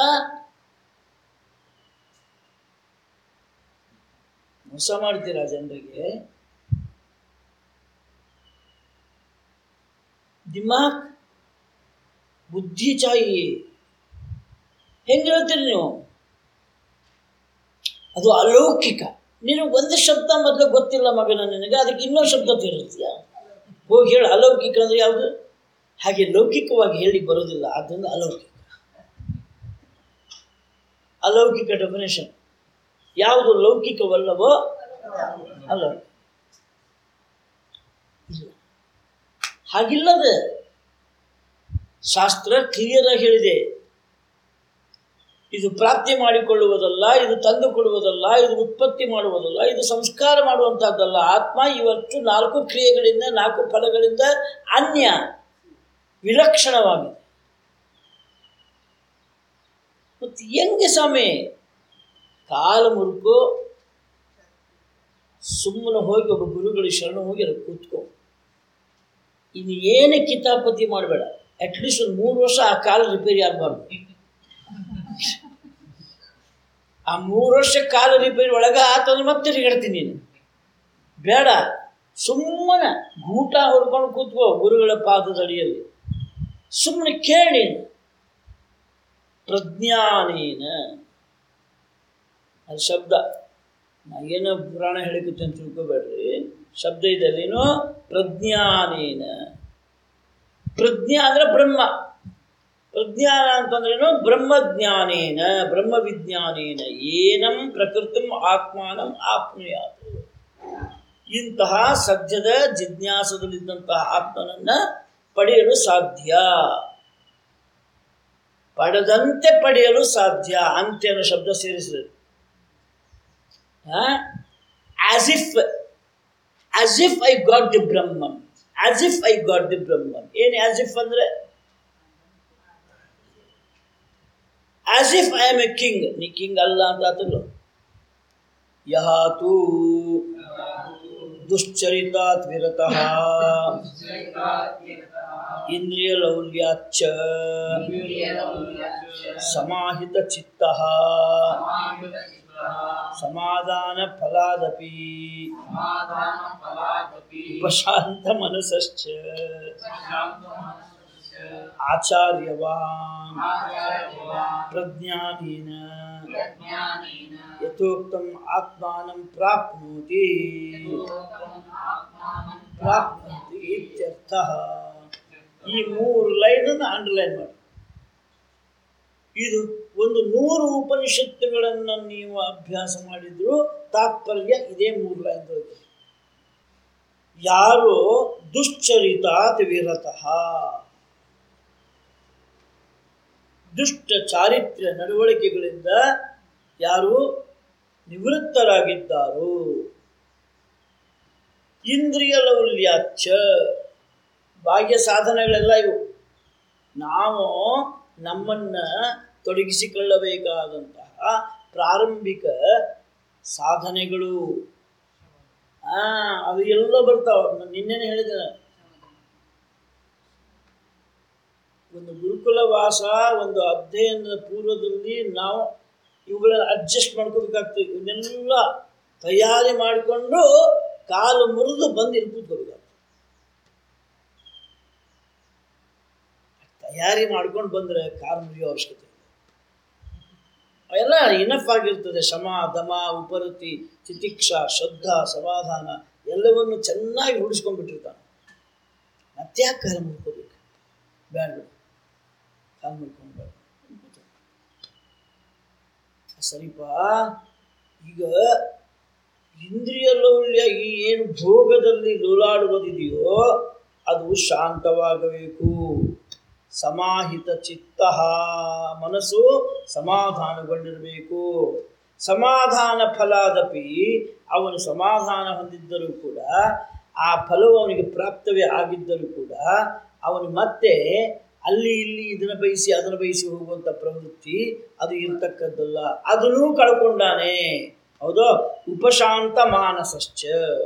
ಮೋಸ ಮಾಡ್ತೀರಾ ಜನರಿಗೆ ದಿಮಾಕ್ ಬುದ್ಧಿ ಚಾಯಿ ಹೆಂಗೆ ಹೇಳ್ತೀರಿ ನೀವು ಅದು ಅಲೌಕಿಕ ನೀನು ಒಂದು ಶಬ್ದ ಮೊದಲು ಗೊತ್ತಿಲ್ಲ ಮಗನ ನಿನಗೆ ಅದಕ್ಕೆ ಇನ್ನೊಂದು ಶಬ್ದ ತಿರುತ್ತೀಯ ಹೋಗಿ ಹೇಳು ಅಲೌಕಿಕ ಅಂದರೆ ಯಾವುದು ಹಾಗೆ ಲೌಕಿಕವಾಗಿ ಹೇಳಿ ಬರೋದಿಲ್ಲ ಆದ್ದರಿಂದ ಅಲೌಕಿಕ ಅಲೌಕಿಕ ಡೆಫಿನೇಷನ್ ಯಾವುದು ಲೌಕಿಕವಲ್ಲವೋ ಅಲ್ಲ ಇಲ್ಲ ಹಾಗಿಲ್ಲದೆ ಶಾಸ್ತ್ರ ಕ್ಲಿಯರಾಗಿ ಹೇಳಿದೆ ಇದು ಪ್ರಾಪ್ತಿ ಮಾಡಿಕೊಳ್ಳುವುದಲ್ಲ ಇದು ತಂದು ಕೊಡುವುದಲ್ಲ ಇದು ಉತ್ಪತ್ತಿ ಮಾಡುವುದಲ್ಲ ಇದು ಸಂಸ್ಕಾರ ಮಾಡುವಂತಹದ್ದಲ್ಲ ಆತ್ಮ ಇವತ್ತು ನಾಲ್ಕು ಕ್ರಿಯೆಗಳಿಂದ ನಾಲ್ಕು ಫಲಗಳಿಂದ ಅನ್ಯ ವಿಲಕ್ಷಣವಾಗಿದೆ ಮತ್ತು ಹೆಂಗೆ ಸ್ವಾಮಿ ಕಾಲ ಮುರುಕು ಸುಮ್ಮನೆ ಹೋಗಿ ಒಬ್ಬ ಗುರುಗಳಿಗೆ ಶರಣ ಹೋಗಿ ಅಲ್ಲಿ ಕೂತ್ಕೋ ಇನ್ನು ಏನೇ ಕಿತಾಪತಿ ಮಾಡಬೇಡ ಅಟ್ಲೀಸ್ಟ್ ಒಂದು ಮೂರು ವರ್ಷ ಆ ಕಾಲ ರಿಪೇರಿ ಆಗಬಾರ್ದು ಆ ಮೂರು ವರ್ಷ ಕಾಲ ರಿಪೇರಿ ಒಳಗೆ ಆತಂದ್ರೆ ಮತ್ತೆ ತಿರುಗಾಡ್ತೀನಿ ನೀನು ಬೇಡ ಸುಮ್ಮನೆ ಗೂಟ ಹೊಡ್ಕೊಂಡು ಕೂತ್ಕೋ ಗುರುಗಳ ಪಾದದ ಅಡಿಯಲ್ಲಿ ಸುಮ್ಮನೆ ಕೇಳಿ ಪ್ರಜ್ಞಾನೇನ ಅದು ಶಬ್ದ ನಾ ಏನೋ ಪುರಾಣ ಹೇಳಿಕತ್ತೆ ಅಂತ ತಿಳ್ಕೊಬೇಡ್ರಿ ಶಬ್ದ ಇದೆ ಅಲ್ಲೇನೋ ಪ್ರಜ್ಞಾನೇನ ಪ್ರಜ್ಞಾ ಅಂದ್ರೆ ಬ್ರಹ್ಮ ಪ್ರಜ್ಞಾನ ಅಂತಂದ್ರೇನು ಬ್ರಹ್ಮಜ್ಞಾನೇನ ಬ್ರಹ್ಮವಿಜ್ಞಾನೇನ ಏನಂ ಪ್ರಕೃತಿಂ ಆತ್ಮಾನಂ ಆಪ್ನುಯಾತ್ ಇಂತಹ ಸದ್ಯದ ಜಿಜ್ಞಾಸದಲ್ಲಿದ್ದಂತಹ ಆತ್ಮನನ್ನ ಪಡೆಯಲು ಸಾಧ್ಯ ಪಡೆದಂತೆ ಪಡೆಯಲು ಸಾಧ್ಯ ಅಂತ್ಯ ಅನ್ನೋ ಶಬ್ದ ಸೇರಿಸಿದ್ರು as if as if I got the Brahman as if I got the Brahman ಏನು ಆಸ್ ಇಫ್ ಅಂದ್ರೆ as if I am a king ನೀ ಕಿಂಗ್ ಅಲ್ಲ ಅಂತ ಆತಲ್ಲ ಯಹಾತು ದುಶ್ಚರಿತಾತ್ ವಿರತಃ ಇಂದ್ರಿಯ ಲೌಲ್ಯಾಚ್ಚ ಸಮಾಹಿತ ಚಿತ್ತ ಸಮಾಧಾನ ಫಲಾದಪಿ ಉಪಶಾಂತ ಮನಸಶ್ಚ ಆಚಾರ್ಯವಾನ್ ಪ್ರಜ್ಞಾನೇನ ಯಥೋಕ್ತಂ ಆತ್ಮಾನಂ ಪ್ರಾಪ್ನೋತಿ ಪ್ರಾಪ್ನೋತಿ ಇತ್ಯರ್ಥ ಈ ಮೂರು ಲೈನನ್ನು ಅಂಡರ್ಲೈನ್ ಮಾಡಿ ಇದು ಒಂದು ನೂರು ಉಪನಿಷತ್ತುಗಳನ್ನು ನೀವು ಅಭ್ಯಾಸ ಮಾಡಿದ್ರು ತಾತ್ಪರ್ಯ ಇದೇ ಮೂರು ಲೈನ್ ಯಾರು ದುಶ್ಚರಿತಾತ್ ವಿರತಃ ದುಷ್ಟ ಚಾರಿತ್ರ್ಯ ನಡವಳಿಕೆಗಳಿಂದ ಯಾರು ನಿವೃತ್ತರಾಗಿದ್ದಾರೋ ಇಂದ್ರಿಯ ಲೌಲ್ಯಾಚ್ಛ ಬಾಹ್ಯ ಸಾಧನೆಗಳೆಲ್ಲ ಇವು ನಾವು ನಮ್ಮನ್ನ ತೊಡಗಿಸಿಕೊಳ್ಳಬೇಕಾದಂತಹ ಪ್ರಾರಂಭಿಕ ಸಾಧನೆಗಳು ಆ ಅದು ಎಲ್ಲ ಬರ್ತಾವ ನಿನ್ನೆನೆ ಹೇಳಿದೆ ನಾನು. ಒಂದು ಗುರುಕುಲ ವಾಸ ಒಂದು ಅಧ್ಯಯನದ ಪೂರ್ವದಲ್ಲಿ ನಾವು ಇವುಗಳನ್ನ ಅಡ್ಜಸ್ಟ್ ಮಾಡ್ಕೋಬೇಕಾಗ್ತದೆ ಇವನ್ನೆಲ್ಲ ತಯಾರಿ ಮಾಡಿಕೊಂಡು ಕಾಲು ಮುರಿದು ಬಂದು ಇಲ್ಲಿ ಕೂತ್ಕೋಬೇಕಾಗ್ತದೆ ತಯಾರಿ ಮಾಡ್ಕೊಂಡು ಬಂದರೆ ಕಾಲು ಮುರಿಯೋ ಅವಶ್ಯಕತೆ ಇಲ್ಲ ಅವೆಲ್ಲ ಇನಫ್ ಆಗಿರ್ತದೆ ಶಮ ದಮ ಉಪರತಿ ತಿತಿಕ್ಷಾ ಶ್ರದ್ಧಾ ಸಮಾಧಾನ ಎಲ್ಲವನ್ನು ಚೆನ್ನಾಗಿ ರೂಢಿಸ್ಕೊಂಡ್ಬಿಟ್ಟಿರ್ತಾನೆ ಮತ್ತೆ ಯಾಕೆ ಕಾಲು ಮುಡ್ಕೋಬೇಕು ಬೇಡ ಬಿಡು. ಕಾಲು ಮುಡ್ಕೊಂಡು ಬೇಡ ಸರಿಪಾ ಈಗ ಇಂದ್ರಿಯ ಲೌಲ್ಯ ಈ ಏನು ಭೋಗದಲ್ಲಿ ಲೋಲಾಡುವುದಿದೆಯೋ ಅದು ಶಾಂತವಾಗಬೇಕು ಸಮಾಹಿತ ಚಿತ್ತ ಮನಸ್ಸು ಸಮಾಧಾನಗೊಂಡಿರಬೇಕು ಸಮಾಧಾನ ಫಲಾದಪಿ ಅವನು ಸಮಾಧಾನ ಹೊಂದಿದ್ದರೂ ಕೂಡ ಆ ಫಲವು ಅವನಿಗೆ ಪ್ರಾಪ್ತವೇ ಆಗಿದ್ದರೂ ಕೂಡ ಅವನು ಮತ್ತೆ ಅಲ್ಲಿ ಇಲ್ಲಿ ಇದನ್ನು ಬಯಸಿ ಅದನ್ನು ಬಯಸಿ ಹೋಗುವಂಥ ಪ್ರವೃತ್ತಿ ಅದು ಇರ್ತಕ್ಕದ್ದಲ್ಲ ಅದನ್ನೂ ಕಳ್ಕೊಂಡಾನೆ ಹೌದು ಉಪಶಾಂತ ಮಾನಸಶ್ಚ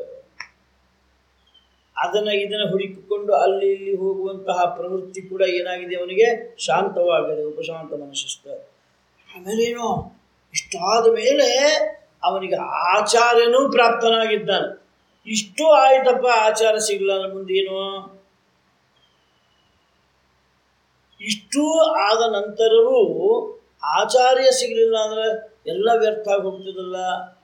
ಅದನ್ನ ಇದನ್ನ ಹುಡುಕಿಕೊಂಡು ಅಲ್ಲಿ ಇಲ್ಲಿ ಹೋಗುವಂತಹ ಪ್ರವೃತ್ತಿ ಕೂಡ ಏನಾಗಿದೆ ಅವನಿಗೆ ಶಾಂತವಾಗಿದೆ ಉಪಶಾಂತ ಮನಸ್ಸಿಷ್ಟ ಆಮೇಲೇನು ಇಷ್ಟಾದ ಮೇಲೆ ಅವನಿಗೆ ಆಚಾರ್ಯನೂ ಪ್ರಾಪ್ತನಾಗಿದ್ದಾನೆ ಇಷ್ಟು ಆಯ್ತಪ್ಪ ಆಚಾರ ಸಿಗಲ್ಲ ಮುಂದೇನು ಇಷ್ಟೂ ಆದ ನಂತರವೂ ಆಚಾರ್ಯ ಸಿಗಲಿಲ್ಲ ಅಂದ್ರೆ ಎಲ್ಲ ವ್ಯರ್ಥ ಆಗಿ ಹೋಗ್ತದಲ್ಲ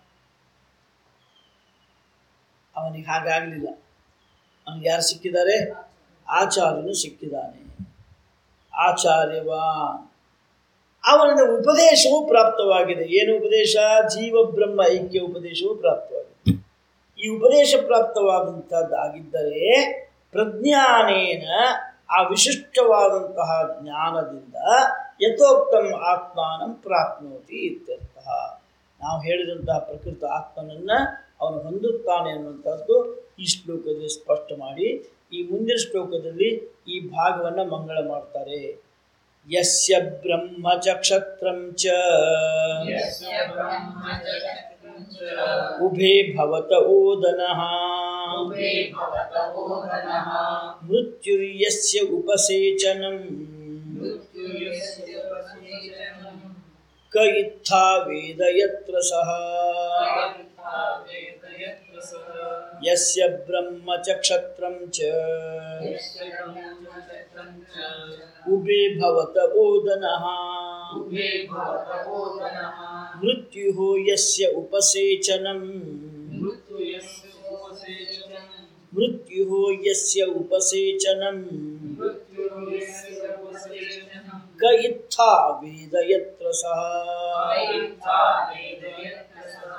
ಅವನಿಗೆ ಹಾಗಾಗಲಿಲ್ಲ ಅವನಿಗೆ ಯಾರು ಸಿಕ್ಕಿದ್ದಾರೆ ಆಚಾರ್ಯನು ಸಿಕ್ಕಿದ್ದಾನೆ ಆಚಾರ್ಯವಾನ್ ಅವನಿಂದ ಉಪದೇಶವು ಪ್ರಾಪ್ತವಾಗಿದೆ ಏನು ಉಪದೇಶ ಜೀವ ಬ್ರಹ್ಮ ಐಕ್ಯ ಉಪದೇಶವು ಪ್ರಾಪ್ತವಾಗಿದೆ ಈ ಉಪದೇಶ ಪ್ರಾಪ್ತವಾದಂಥದ್ದಾಗಿದ್ದರೆ ಪ್ರಜ್ಞಾನೇನ ಆ ವಿಶಿಷ್ಟವಾದಂತಹ ಜ್ಞಾನದಿಂದ ಯಥೋಕ್ತಂ ಆತ್ಮಾನಂ ಪ್ರಾಪ್ನೋತಿ ಇತ್ಯರ್ಥ ನಾವು ಹೇಳಿದಂತಹ ಪ್ರಕೃತ ಆತ್ಮನನ್ನು ಅವನು ಹೊಂದುತ್ತಾನೆ ಅನ್ನುವಂಥದ್ದು ಈ ಶ್ಲೋಕದಲ್ಲಿ ಸ್ಪಷ್ಟ ಮಾಡಿ ಈ ಮುಂದಿನ ಶ್ಲೋಕದಲ್ಲಿ ಈ ಭಾಗವನ್ನು ಮಂಗಳ ಮಾಡ್ತಾರೆ ಯಸ್ಯ ಬ್ರಹ್ಮ ಚ ಕ್ಷತ್ರಂ ಚ ಯಸ್ಯ ಬ್ರಹ್ಮ ಜಗತ್ತಂ ಚ ಉಭೇ ಭವತ ಓದನಃ ಉಭೇ ಭವತ ಓದನಃ ಮೃತ್ಯುರ್ಯಸ್ಯ ಉಪಸೇಚನಂ ಮೃತ್ಯುರ್ಯಸ್ಯ ವಸೇಚನಂ ಕ ಇತ್ಥಾ ವೇದ ಯತ್ರ ಸಹ ಕಾಯಂತಾ ವೇದಯತ್ರ ಸಹ ಯಸ್ಯ ಬ್ರಹ್ಮ ಚ ಕ್ಷತ್ರಂ ಚ ಯಸ್ಯ ಬ್ರಹ್ಮ ಜಗತ್ತಂ ಚ ಉಭೇ ಭವತ ಓದನಃ ಉಭೇ ಭವತ ಓದನಃ ಮೃತ್ಯು ಯಸ್ಯ ಉಪಸೇಚನಂ ಮೃತ್ಯುರ್ಯಸ್ಯ ವಸೇಚನಂ ಮೃತ್ಯು ಯಸ್ಯ ಉಪಸೇಚನಂ ಮೃತ್ಯುರ್ಯಸ್ಯ ವಸೇಚನಂ ಕ ಇತ್ಥಾ ವೇದ ಯತ್ರ ಸಹ ಕಾಯಂತಾ ವೇದಯತ್ರ ಸಹ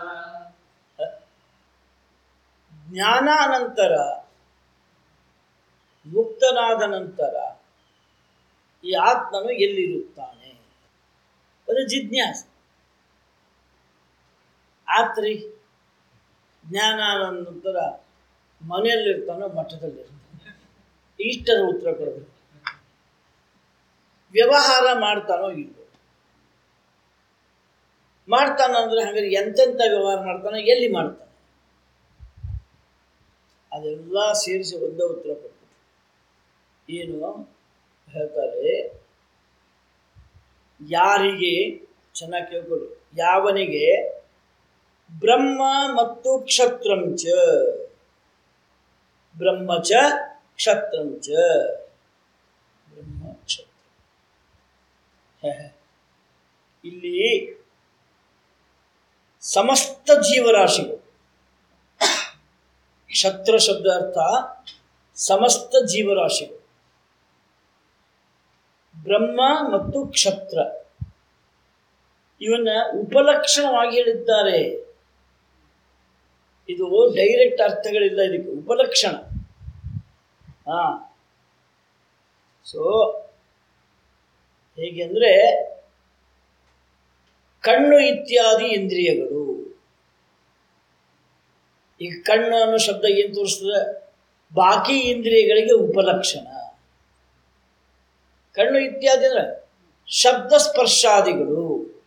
ಜ್ಞಾನಾನಂತರ ಮುಕ್ತನಾದ ನಂತರ ಈ ಆತ್ಮನು ಎಲ್ಲಿರುತ್ತಾನೆ ಅದು ಜಿಜ್ಞಾಸೆ ಆತ್ರಿ ಜ್ಞಾನಾನಂತರ ಮನೆಯಲ್ಲಿರ್ತಾನೋ ಮಠದಲ್ಲಿರ್ತಾನೆ ಇಷ್ಟರ ಉತ್ತರ ಕೊಡಬೇಕು ವ್ಯವಹಾರ ಮಾಡ್ತಾನೋ ಇಲ್ಲೋ ಮಾಡ್ತಾನಂದ್ರೆ ಹಾಗಾದ್ರೆ ಎಂತೆಂಥ ವ್ಯವಹಾರ ಮಾಡ್ತಾನೋ ಎಲ್ಲಿ ಮಾಡ್ತಾನೆ ಅದೆಲ್ಲ ಸೇರಿಸಿ ಒಂದೇ ಉತ್ತರ ಕೊಟ್ಟು ಏನು ಹೇಳ್ತಾರೆ ಯಾರಿಗೆ ಚೆನ್ನಾಗಿ ಕೇಳ್ಕೊಳ್ಳಿ ಯಾವನಿಗೆ ಬ್ರಹ್ಮ ಮತ್ತು ಕ್ಷತ್ರಂಚ ಬ್ರಹ್ಮ ಚ ಕ್ಷತ್ರಂಚ ಬ್ರಹ್ಮ ಕ್ಷತ್ರ ಹೇ, ಹೇ. ಇಲ್ಲಿ ಸಮಸ್ತ ಜೀವರಾಶಿಗಳು ಕ್ಷತ್ರ ಶಬ್ದ ಅರ್ಥ ಸಮಸ್ತ ಜೀವರಾಶಿಗಳು ಬ್ರಹ್ಮ ಮತ್ತು ಕ್ಷತ್ರ ಇವನ್ನ ಉಪಲಕ್ಷಣವಾಗಿ ಹೇಳಿದ್ದಾರೆ ಇದು ಡೈರೆಕ್ಟ್ ಅರ್ಥಗಳಿಲ್ಲ ಇದಕ್ಕೆ ಉಪಲಕ್ಷಣ ಹಾ ಸೊ ಹೇಗೆ ಅಂದರೆ ಕಣ್ಣು ಇತ್ಯಾದಿ ಇಂದ್ರಿಯಗಳು ಈಗ ಕಣ್ಣು ಅನ್ನೋ ಶಬ್ದ ಏನು ತೋರಿಸ್ತದೆ ಬಾಕಿ ಇಂದ್ರಿಯಗಳಿಗೆ ಉಪಲಕ್ಷಣ ಕಣ್ಣು ಇತ್ಯಾದಿ ಅಂದ್ರೆ ಶಬ್ದ ಸ್ಪರ್ಶಾದಿಗಳು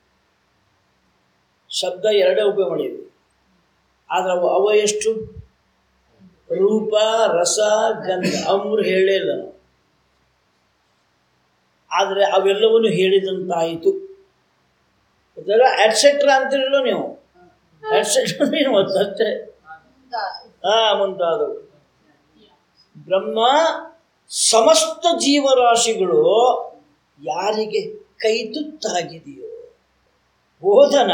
ಶಬ್ದ ಎರಡೇ ಉಪಯೋಗ ಮಾಡಿದ್ವಿ ಆದ್ರೆ ಅವು ಅವ ಎಷ್ಟು ರೂಪ ರಸ ಗಂಧ ಅವು ಮೂರು ಹೇಳೇ ಇಲ್ಲ ನಾವು ಆದರೆ ಅವೆಲ್ಲವನ್ನು ಹೇಳಿದಂತಾಯಿತು ಅದೆಲ್ಲ ಅಟ್ಸೆಟ್ರಾ ಅಂತಿರಲ್ಲ ನೀವು ಅಟ್ಸೆಟ್ರಾ ನೀವು ಅಷ್ಟೇ ಹಾ ಮುಂತಾದವು ಬ್ರಹ್ಮ ಸಮಸ್ತ ಜೀವರಾಶಿಗಳು ಯಾರಿಗೆ ಕೈತುತ್ತಾಗಿದೆಯೋ ಬೋಧನ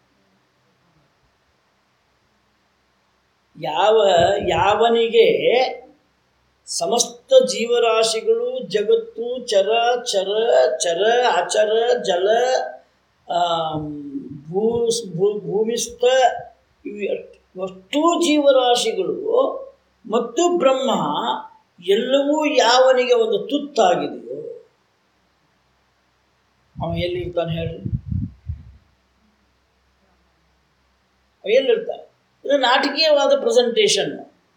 ಯಾವ ಯಾವನಿಗೆ ಸಮಸ್ತ ಜೀವರಾಶಿಗಳು ಜಗತ್ತು ಚರ ಚರ ಚರ ಅಚರ ಜಲ ಆಮ್, ಭೂ ಭೂ- ಭೂಮಿಸ್ಥ ಇವು ಎಷ್ಟ್- ಅಷ್ಟೂ ಜೀವರಾಶಿಗಳು ಮತ್ತು ಬ್ರಹ್ಮ ಎಲ್ಲವೂ ಯಾವನಿಗೆ ಒಂದು ತುತ್ತಾಗಿದೆಯೋ ಅವ ಎಲ್ಲಿರ್ತಾನೆ ಹೇಳಿ ಅವ ಎಲ್ಲಿರ್ತಾನೆ ಇದು ನಾಟಕೀಯವಾದ ಪ್ರೆಸೆಂಟೇಷನ್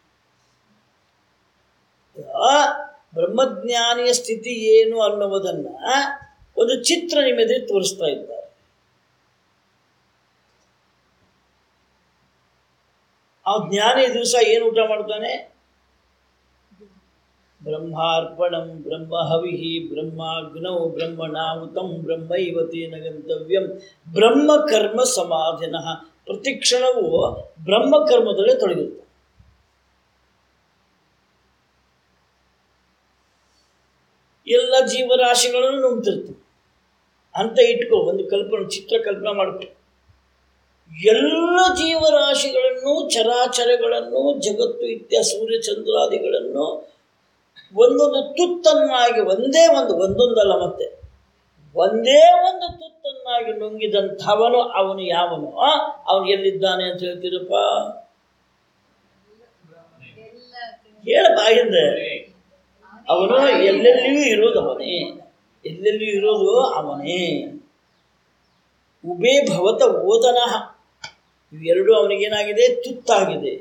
ಬ್ರಹ್ಮಜ್ಞಾನಿಯ ಸ್ಥಿತಿ ಏನು ಅನ್ನುವುದನ್ನ ಒಂದು ಚಿತ್ರ ನಿಮ್ಮೆದುರು ತೋರಿಸ್ತಾ ಇದ್ದಾರೆ ಆ ಜ್ಞಾನಿ ದಿವಸ ಏನು ಊಟ ಮಾಡ್ತಾನೆ ಬ್ರಹ್ಮಾರ್ಪಣಂ ಬ್ರಹ್ಮ ಹವಿಹಿ ಬ್ರಹ್ಮಾಗ್ನೌ ಬ್ರಹ್ಮಣಾಹುತಂ ಬ್ರಹ್ಮೈವ ತೇನ ಗಂತವ್ಯಂ ಬ್ರಹ್ಮ ಕರ್ಮ ಸಮಾಧಿನಃ ಪ್ರತಿ ಕ್ಷಣವೂ ಬ್ರಹ್ಮ ಕರ್ಮದಲ್ಲೇ ತೊಡಗಿರ್ತಾನೆ ಎಲ್ಲ ಜೀವರಾಶಿಗಳನ್ನು ನುಂಗ್ತಿರ್ತಾನೆ ಅಂತ ಇಟ್ಕೋ ಒಂದು ಕಲ್ಪನೆ ಚಿತ್ರ ಕಲ್ಪನೆ ಮಾಡ್ಕೊ ಎಲ್ಲ ಜೀವರಾಶಿಗಳನ್ನು ಚರಾಚರಗಳನ್ನು ಜಗತ್ತು ಇತ್ಯ ಸೂರ್ಯ ಚಂದ್ರಾದಿಗಳನ್ನು ಒಂದೊಂದು ತುತ್ತನ್ನಾಗಿ ಒಂದೇ ಒಂದು ಒಂದೊಂದಲ್ಲ ಮತ್ತೆ ಒಂದೇ ಒಂದು ತುತ್ತನ್ನಾಗಿ ನುಂಗಿದಂಥವನು ಅವನು ಯಾವನು ಆ? ಅವನು ಎಲ್ಲಿದ್ದಾನೆ ಅಂತ ಹೇಳ್ತೀರಪ್ಪ ಹೇಳ ಬಾಯಿಂದ ಅವನು ಎಲ್ಲೆಲ್ಲಿಯೂ ಇರೋದು ಅವನೇ ಎಲ್ಲೆಲ್ಲಿಯೂ ಇರೋದು ಅವನೇ ಉಬೇ ಭವತ ಓದನ ಇವೆರಡು ಅವನಿಗೇನಾಗಿದೆ ತುತ್ತಾಗಿದೆ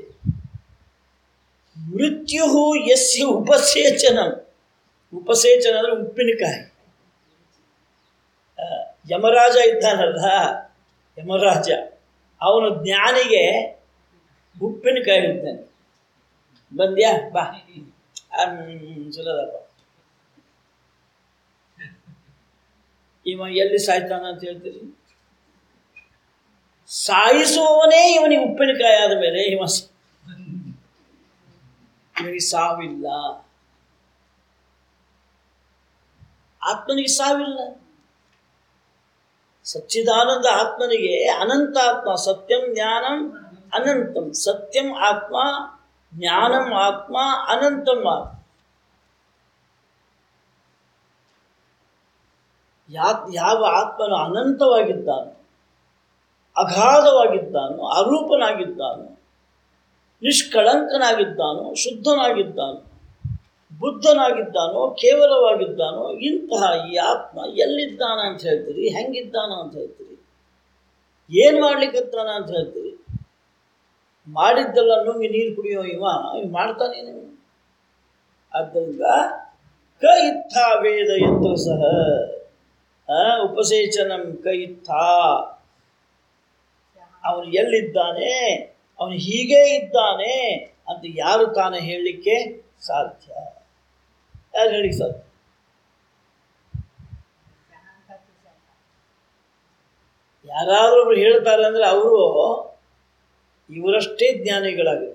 ಮೃತ್ಯು ಯಸ್ಯ ಉಪಸೇಚನ ಉಪಸೇಚನ ಅಂದರೆ ಉಪ್ಪಿನಕಾಯಿ ಆ, ಯಮರಾಜ ಇದ್ದಾನಲ್ಲ ಯಮರಾಜ ಅವನು ಜ್ಞಾನಿಗೆ ಉಪ್ಪಿನಕಾಯಿ ಇದ್ದಾನೆ ಬಂದ್ಯಾ ಬಾ ಸುಲದಪ್ಪ ಇವ ಎಲ್ಲಿ ಸಾಯ್ತಾನ ಅಂತ ಹೇಳ್ತೀರಿ ಸಾಯಿಸುವವನೇ ಇವನಿಗೆ ಉಪ್ಪಿನಕಾಯಿ ಆದ ಮೇಲೆ ಇವ ಸ- ಇವನಿಗೆ ಸಾವಿಲ್ಲ ಆತ್ಮನಿಗೆ ಸಾವಿಲ್ಲ ಸಚ್ಚಿದಾನಂದ ಆತ್ಮನಿಗೆ ಅನಂತಾತ್ಮ ಸತ್ಯಂ ಜ್ಞಾನಂ ಅನಂತಂ ಸತ್ಯಂ ಆತ್ಮ ಜ್ಞಾನಂ ಆತ್ಮ ಅನಂತಂ ಆತ್ಮ ಯಾ ಯಾವ ಆತ್ಮನು ಅನಂತವಾಗಿದ್ದಾನೋ ಅಗಾಧವಾಗಿದ್ದಾನೋ ಅರೂಪನಾಗಿದ್ದಾನೋ ನಿಷ್ಕಳಂಕನಾಗಿದ್ದಾನೋ ಶುದ್ಧನಾಗಿದ್ದಾನೋ ಬುದ್ಧನಾಗಿದ್ದಾನೋ ಕೇವಲವಾಗಿದ್ದಾನೋ ಇಂತಹ ಈ ಆತ್ಮ ಎಲ್ಲಿದ್ದಾನ ಅಂತ ಹೇಳ್ತೀರಿ ಹೆಂಗಿದ್ದಾನ ಅಂತ ಹೇಳ್ತೀರಿ ಏನು ಮಾಡ್ಲಿಕ್ಕತ್ತಾನ ಅಂತ ಹೇಳ್ತೀರಿ ಮಾಡಿದ್ದೆಲ್ಲ ನುಂಗಿ ನೀರು ಕುಡಿಯೋ ಇವ ಇವ ಮಾಡ್ತಾನೇನು ಆದ್ದರಿಂದ ಕ ಇತ್ತ ವೇದ ಯತ್ರ ಸಹ ಆ, ಉಪಸೇಚನಂ ಕ ಇತ್ತ ಅವನು ಎಲ್ಲಿದ್ದಾನೆ ಅವನು ಹೀಗೇ ಇದ್ದಾನೆ ಅಂತ ಯಾರು ತಾನೇ ಹೇಳಲಿಕ್ಕೆ ಸಾಧ್ಯ ಯಾರು ಹೇಳಿಕ್ಕೆ ಸಾಧ್ಯ ಯಾರಾದರೂ ಒಬ್ರು ಹೇಳ್ತಾರೆ ಅಂದರೆ ಅವರು ಇವರಷ್ಟೇ ಜ್ಞಾನಿಗಳಾಗಿರ್ಬೇಕು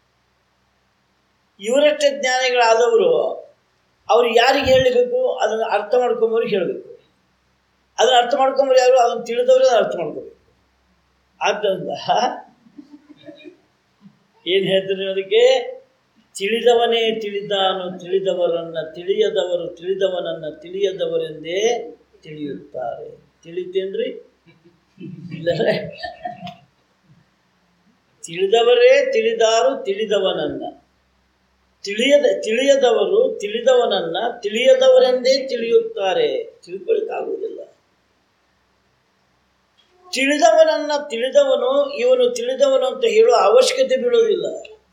ಇವರಷ್ಟೇ ಜ್ಞಾನಿಗಳಾದವರು ಅವ್ರು ಯಾರಿಗೆ ಹೇಳಬೇಕು ಅದನ್ನು ಅರ್ಥ ಮಾಡ್ಕೊಂಬವ್ರಿಗೆ ಹೇಳಬೇಕು ಅದನ್ನು ಅರ್ಥ ಮಾಡ್ಕೊಂಬರು ಯಾರು ಅದನ್ನು ತಿಳಿದವ್ರೆ ಅದನ್ನು ಅರ್ಥ ಮಾಡ್ಕೋಬೇಕು ಆದ್ದರಿಂದ ಏನು ಹೇಳ್ತಾರೆ ಅದಕ್ಕೆ ತಿಳಿದವನೇ ತಿಳಿದಾನು ತಿಳಿದವರನ್ನ ತಿಳಿಯದವರು ತಿಳಿದವನನ್ನ ತಿಳಿಯದವರೆಂದೇ ತಿಳಿಯುತ್ತಾರೆ ತಿಳಿತೇನ್ರಿ ಇಲ್ಲರೇ ತಿಳಿದವರೇ ತಿಳಿದಾರು ತಿಳಿದವನನ್ನ ತಿಳಿಯದ ತಿಳಿಯದವರು ತಿಳಿದವನನ್ನ ತಿಳಿಯದವರೆಂದೇ ತಿಳಿಯುತ್ತಾರೆ ತಿಳ್ಕೊಳ್ಳಿಕ್ಕಾಗುವುದಿಲ್ಲ ತಿಳಿದವನನ್ನ ತಿಳಿದವನು ಇವನು ತಿಳಿದವನು ಅಂತ ಹೇಳುವ ಅವಶ್ಯಕತೆ ಬೀಳೋದಿಲ್ಲ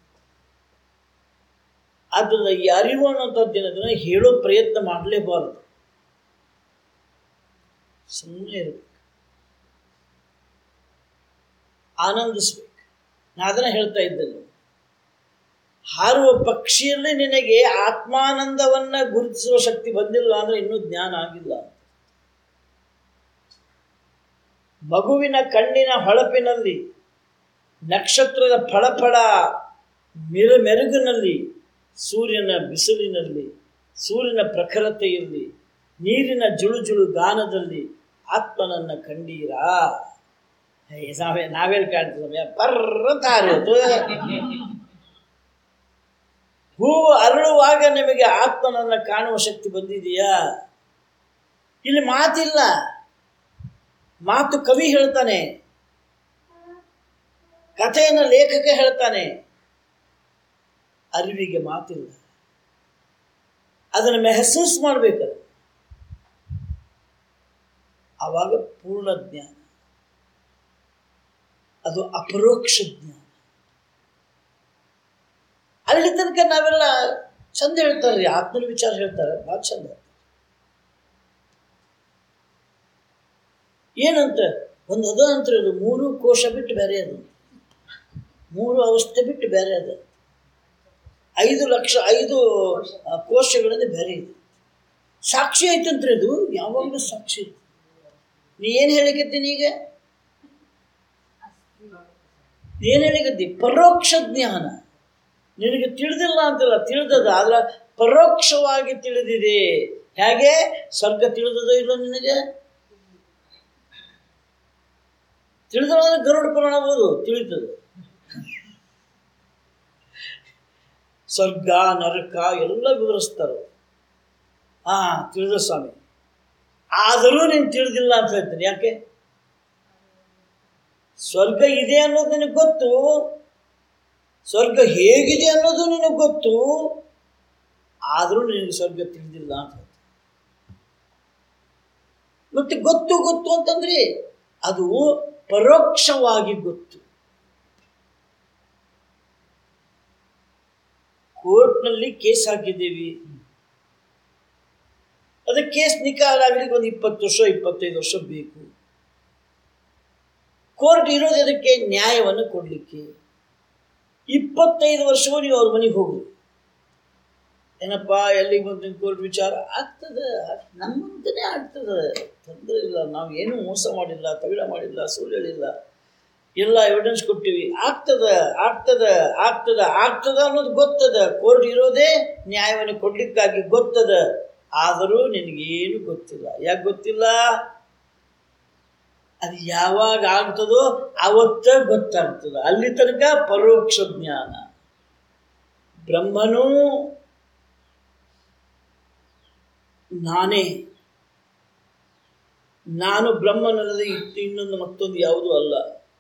ಆದ್ದರಿಂದ ಈ ಅರಿವು ಅನ್ನೋಂಥದ್ದು ಏನಂದ್ರೆ ಹೇಳೋ ಪ್ರಯತ್ನ ಮಾಡಲೇಬಾರದು ಸುಮ್ಮನೆ ಇರಬೇಕು ಆನಂದಿಸ್ಬೇಕು ನಾ ಅದನ್ನ ಹೇಳ್ತಾ ಇದ್ದೇನೆ ಹಾರುವ ಪಕ್ಷಿಯಲ್ಲಿ ನಿನಗೆ ಆತ್ಮಾನಂದವನ್ನ ಗುರುತಿಸುವ ಶಕ್ತಿ ಬಂದಿಲ್ಲ ಅಂದ್ರೆ ಇನ್ನೂ ಜ್ಞಾನ ಆಗಿಲ್ಲ ಮಗುವಿನ ಕಣ್ಣಿನ ಹೊಳಪಿನಲ್ಲಿ ನಕ್ಷತ್ರದ ಫಳಫಳ ಮೆರು ಮೆರುಗಿನಲ್ಲಿ ಸೂರ್ಯನ ಬಿಸಿಲಿನಲ್ಲಿ ಸೂರ್ಯನ ಪ್ರಖರತೆಯಲ್ಲಿ ನೀರಿನ ಜುಳುಜುಳು ಗಾನದಲ್ಲಿ ಆತ್ಮನನ್ನ ಕಂಡೀರಾ ಏ, ನಾವೇ ನಾವೇಳಿ ಕಾಣ್ತೀವಿ ಪರ್ರ ತಾರೋದು ಹೂವು ಅರಳುವಾಗ ನಿಮಗೆ ಆತ್ಮನನ್ನ ಕಾಣುವ ಶಕ್ತಿ ಬಂದಿದೆಯಾ ಇಲ್ಲಿ ಮಾತಿಲ್ಲ ಮಾತು ಕವಿ ಹೇಳ್ತಾನೆ ಕಥೆಯನ್ನು ಲೇಖಕ ಹೇಳ್ತಾನೆ ಅರಿವಿಗೆ ಮಾತಿಲ್ಲ ಅದನ್ನು ಮೆಹಸೂಸ್ ಮಾಡಬೇಕು ಆವಾಗ ಪೂರ್ಣ ಜ್ಞಾನ ಅದು ಅಪರೋಕ್ಷ ಜ್ಞಾನ ಅಲ್ಲಿ ತನಕ ನಾವೆಲ್ಲ ಚಂದ ಹೇಳ್ತಾರೆ ಆತ್ಮನ ವಿಚಾರ ಹೇಳ್ತಾರೆ ಭಾಳ ಚಂದ ಏನಂತ ಒಂದು ಅದ ಅಂತ ಅದು ಮೂರು ಕೋಶ ಬಿಟ್ಟು ಬೇರೆ ಅದು ಮೂರು ಅವಸ್ಥೆ ಬಿಟ್ಟು ಬೇರೆ ಅದು ಐದು ಲಕ್ಷ ಐದು ಆ, ಕೋಶಗಳಿಂದ ಬೇರೆ ಇದೆ ಸಾಕ್ಷಿ ಐತಂತ್ರಿ ಅದು ಯಾವಾಗಲೂ ಸಾಕ್ಷಿ ನೀ ಏನು ಹೇಳಿಕತ್ತೀನಿ ಈಗ ಏನು ಹೇಳಿಕತ್ತಿ ಪರೋಕ್ಷ ಜ್ಞಾನ ನಿನಗೆ ತಿಳಿದಿಲ್ಲ ಅಂತಿಲ್ಲ ತಿಳಿದದ ಆದ್ರೆ ಪರೋಕ್ಷವಾಗಿ ತಿಳಿದಿದೆ ಹೇಗೆ ಸ್ವರ್ಗ ತಿಳಿದದೋ ಇಲ್ಲ ನಿನಗೆ ತಿಳಿದ್ರೆ ಗರುಡ ಪುರಾಣ ಓದು ತಿಳಿತದೆ ಸ್ವರ್ಗ ನರಕ ಎಲ್ಲ ವಿವರಿಸ್ತಾರೆ ಹಾ ತಿಳಿದ ಸ್ವಾಮಿ ಆದರೂ ನೀನು ತಿಳಿದಿಲ್ಲ ಅಂತ ಹೇಳ್ತೀನಿ ಯಾಕೆ ಸ್ವರ್ಗ ಇದೆ ಅನ್ನೋದು ನಿನಗೆ ಗೊತ್ತು ಸ್ವರ್ಗ ಹೇಗಿದೆ ಅನ್ನೋದು ನಿನಗೆ ಗೊತ್ತು ಆದರೂ ನಿನಗೆ ಸ್ವರ್ಗ ತಿಳಿದಿಲ್ಲ ಅಂತ ಹೇಳ್ತೀನಿ ಮತ್ತೆ ಗೊತ್ತು ಗೊತ್ತು ಅಂತಂದ್ರೆ ಅದು ಪರೋಕ್ಷವಾಗಿ ಗೊತ್ತು ಕೋರ್ಟ್ನಲ್ಲಿ ಕೇಸ್ ಹಾಕಿದ್ದೀವಿ ಅದಕ್ಕೆ ಕೇಸ್ ನಿಕಾಲ ಆಗಲಿಕ್ಕೆ ಒಂದು ಇಪ್ಪತ್ತು ವರ್ಷ ಇಪ್ಪತ್ತೈದು ವರ್ಷ ಬೇಕು ಕೋರ್ಟ್ ಇರೋದು ಅದಕ್ಕೆ ನ್ಯಾಯವನ್ನು ಕೊಡಲಿಕ್ಕೆ ಇಪ್ಪತ್ತೈದು ವರ್ಷವೂ ನೀವು ಅವ್ರ ಮನೆಗೆ ಹೋಗ್ರಿ ಏನಪ್ಪ ಎಲ್ಲಿಗೆ ಬಂದು ಕೋರ್ಟ್ ವಿಚಾರ ಆಗ್ತದೆ ನಮ್ಮಂತನೇ ಆಗ್ತದೆ ತೊಂದರೆ ಇಲ್ಲ ನಾವು ಏನೂ ಮೋಸ ಮಾಡಿಲ್ಲ ತಗಡ ಮಾಡಿಲ್ಲ ಸುಳ್ಳು ಹೇಳಿಲ್ಲ ಎಲ್ಲ ಎವಿಡೆನ್ಸ್ ಕೊಟ್ಟಿವಿ ಆಗ್ತದ ಆಗ್ತದ ಆಗ್ತದ ಆಗ್ತದ ಅನ್ನೋದು ಗೊತ್ತದ ಕೋರ್ಟ್ ಇರೋದೇ ನ್ಯಾಯವನ್ನು ಕೊಡ್ಲಿಕ್ಕಾಗಿ ಗೊತ್ತದ ಆದರೂ ನಿನಗೇನು ಗೊತ್ತಿಲ್ಲ ಯಾಕೆ ಗೊತ್ತಿಲ್ಲ ಅದು ಯಾವಾಗ ಆಗ್ತದೋ ಅವತ್ತ ಗೊತ್ತಾಗ್ತದ ಅಲ್ಲಿ ತನಕ ಪರೋಕ್ಷ ಜ್ಞಾನ ಬ್ರಹ್ಮನೂ ನಾನೇ ನಾನು ಬ್ರಹ್ಮನಲ್ಲದೆ ಇತ್ತು ಇನ್ನೊಂದು ಮತ್ತೊಂದು ಯಾವುದೂ ಅಲ್ಲ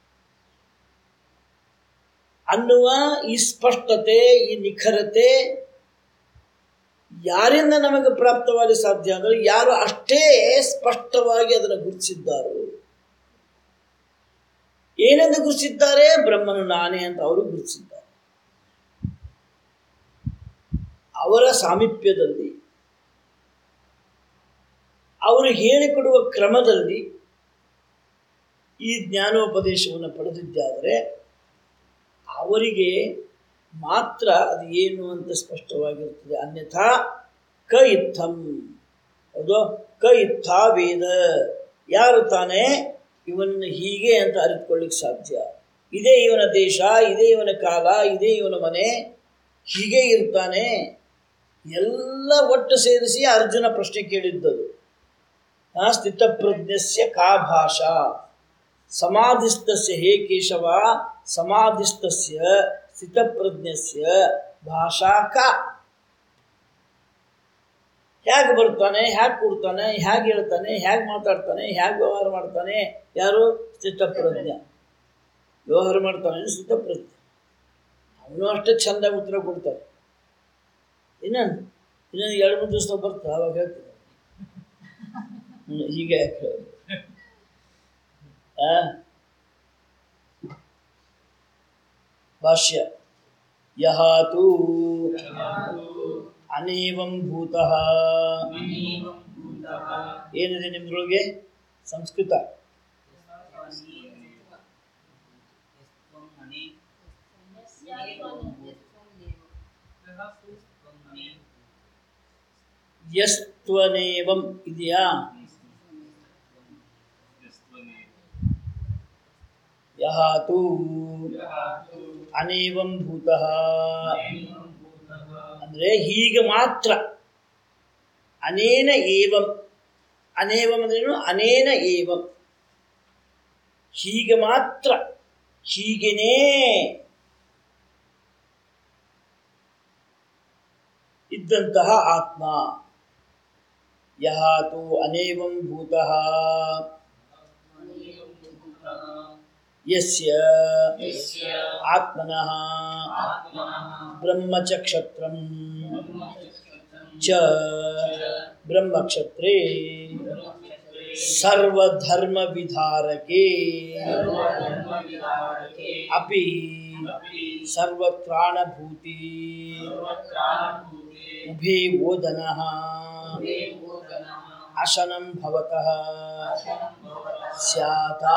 ಅನ್ನುವ ಈ ಸ್ಪಷ್ಟತೆ ಈ ನಿಖರತೆ ಯಾರಿಂದ ನಮಗೆ ಪ್ರಾಪ್ತವಾಗಿ ಸಾಧ್ಯ ಅಂದರೆ ಯಾರು ಅಷ್ಟೇ ಸ್ಪಷ್ಟವಾಗಿ ಅದನ್ನು ಗುರುತಿಸಿದ್ದಾರೋ ಏನೆಂದು ಗುರುತಿಸಿದ್ದಾರೆ ಬ್ರಹ್ಮನು ನಾನೇ ಅಂತ ಅವರು ಗುರುತಿಸಿದ್ದಾರೆ ಅವರ ಸಾಮೀಪ್ಯದಲ್ಲಿ ಅವರು ಹೇಳಿಕೊಡುವ ಕ್ರಮದಲ್ಲಿ ಈ ಜ್ಞಾನೋಪದೇಶವನ್ನು ಪಡೆದಿದ್ದಾದರೆ ಅವರಿಗೆ ಮಾತ್ರ ಅದು ಏನು ಅಂತ ಸ್ಪಷ್ಟವಾಗಿರ್ತದೆ ಅನ್ಯಥಾ ಕ ಇತ್ತಂ ಹೌದು ಕ ಇತ್ತ ವೇದ ಯಾರು ತಾನೇ ಇವನನ್ನು ಹೀಗೆ ಅಂತ ಅರಿತುಕೊಳ್ಳಿಕ್ಕೆ ಸಾಧ್ಯ ಇದೇ ಇವನ ದೇಶ ಇದೇ ಇವನ ಕಾಲ ಇದೇ ಇವನ ಮನೆ ಹೀಗೆ ಇರ್ತಾನೆ ಎಲ್ಲ ಒಟ್ಟು ಸೇರಿಸಿ ಅರ್ಜುನ ಪ್ರಶ್ನೆ ಕೇಳಿದ್ದದು ಆ ಸ್ಥಿತಪ್ರಜ್ಞಸ್ಯ ಕಾ ಭಾಷಾ ಸಮಾಧಿಸ್ತಸ್ಯ ಹೇ ಕೇಶವ ಸಮಾಧಿಸ್ತಸ್ಯ ಸ್ಥಿತಪ್ರಜ್ಞಸ್ಯ ಭಾಷಾ ಕಾ ಹೇಗೆ ಬರ್ತಾನೆ ಹೇಗೆ ಕೊಡ್ತಾನೆ ಹೇಗೆ ಹೇಳ್ತಾನೆ ಹೇಗೆ ಮಾತಾಡ್ತಾನೆ ಹೇಗೆ ವ್ಯವಹಾರ ಮಾಡ್ತಾನೆ ಯಾರು ಸ್ಥಿತಪ್ರಜ್ಞ ವ್ಯವಹಾರ ಮಾಡ್ತಾನೆ ಸ್ಥಿತಪ್ರಜ್ಞ ಅವನು ಅಷ್ಟೇ ಚೆಂದಾಗಿ ಉತ್ತರ ಕೊಡ್ತಾರೆ ಇನ್ನೊಂದು ಇನ್ನೊಂದು ಎರಡು ಮೂರು ದಿವಸ ಬರ್ತಾ ಅವಾಗ ಹೇಳ್ತಾರೆ ಹ್ಮ್, ಹೀಗೆ ಯಾಕೆ ಹೇಳೋದು? ಆ? ಭಾಷ್ಯ ಯಹಾತು ಅನೇವಂ ಭೂತಃ ಏನಿದೆ ನಿಮ್ದ್ರೊಳಗೆ ಸಂಸ್ಕೃತ ಯಸ್ತ್ವನೇವಂ ಇದೆಯಾ ಯಹಾತು ಅನೇವಂ ಭೂತಃ ಅಂದರೆ ಹೀಗೆ ಮಾತ್ರ ಅನೇನ ಏವಂ ಅನೇವಂ ಅಂದ್ರೇನು ಅನೇನ ಏವಂ ಹೀಗೆ ಮಾತ್ರ ಹೀಗೇನೇ ಇದ್ದಂತಹ ಆತ್ಮ ಯಹಾತು ಅನೇವಂ ಭೂತಃ ಯಸ್ಯ ಆತ್ಮನಃ ಬ್ರಹ್ಮಚಕ್ಷತ್ರಂ ಚ ಬ್ರಹ್ಮಕ್ಷತ್ರೇ ಸರ್ವಧರ್ಮ ವಿಧಾರಕೆ ಅಪಿ ಸರ್ವತ್ರಾಣಭೂತಿ ಉಭೇ ಓದನಃ ಅಶನಂ ಭವತಃ ಸ್ಯಾತಾ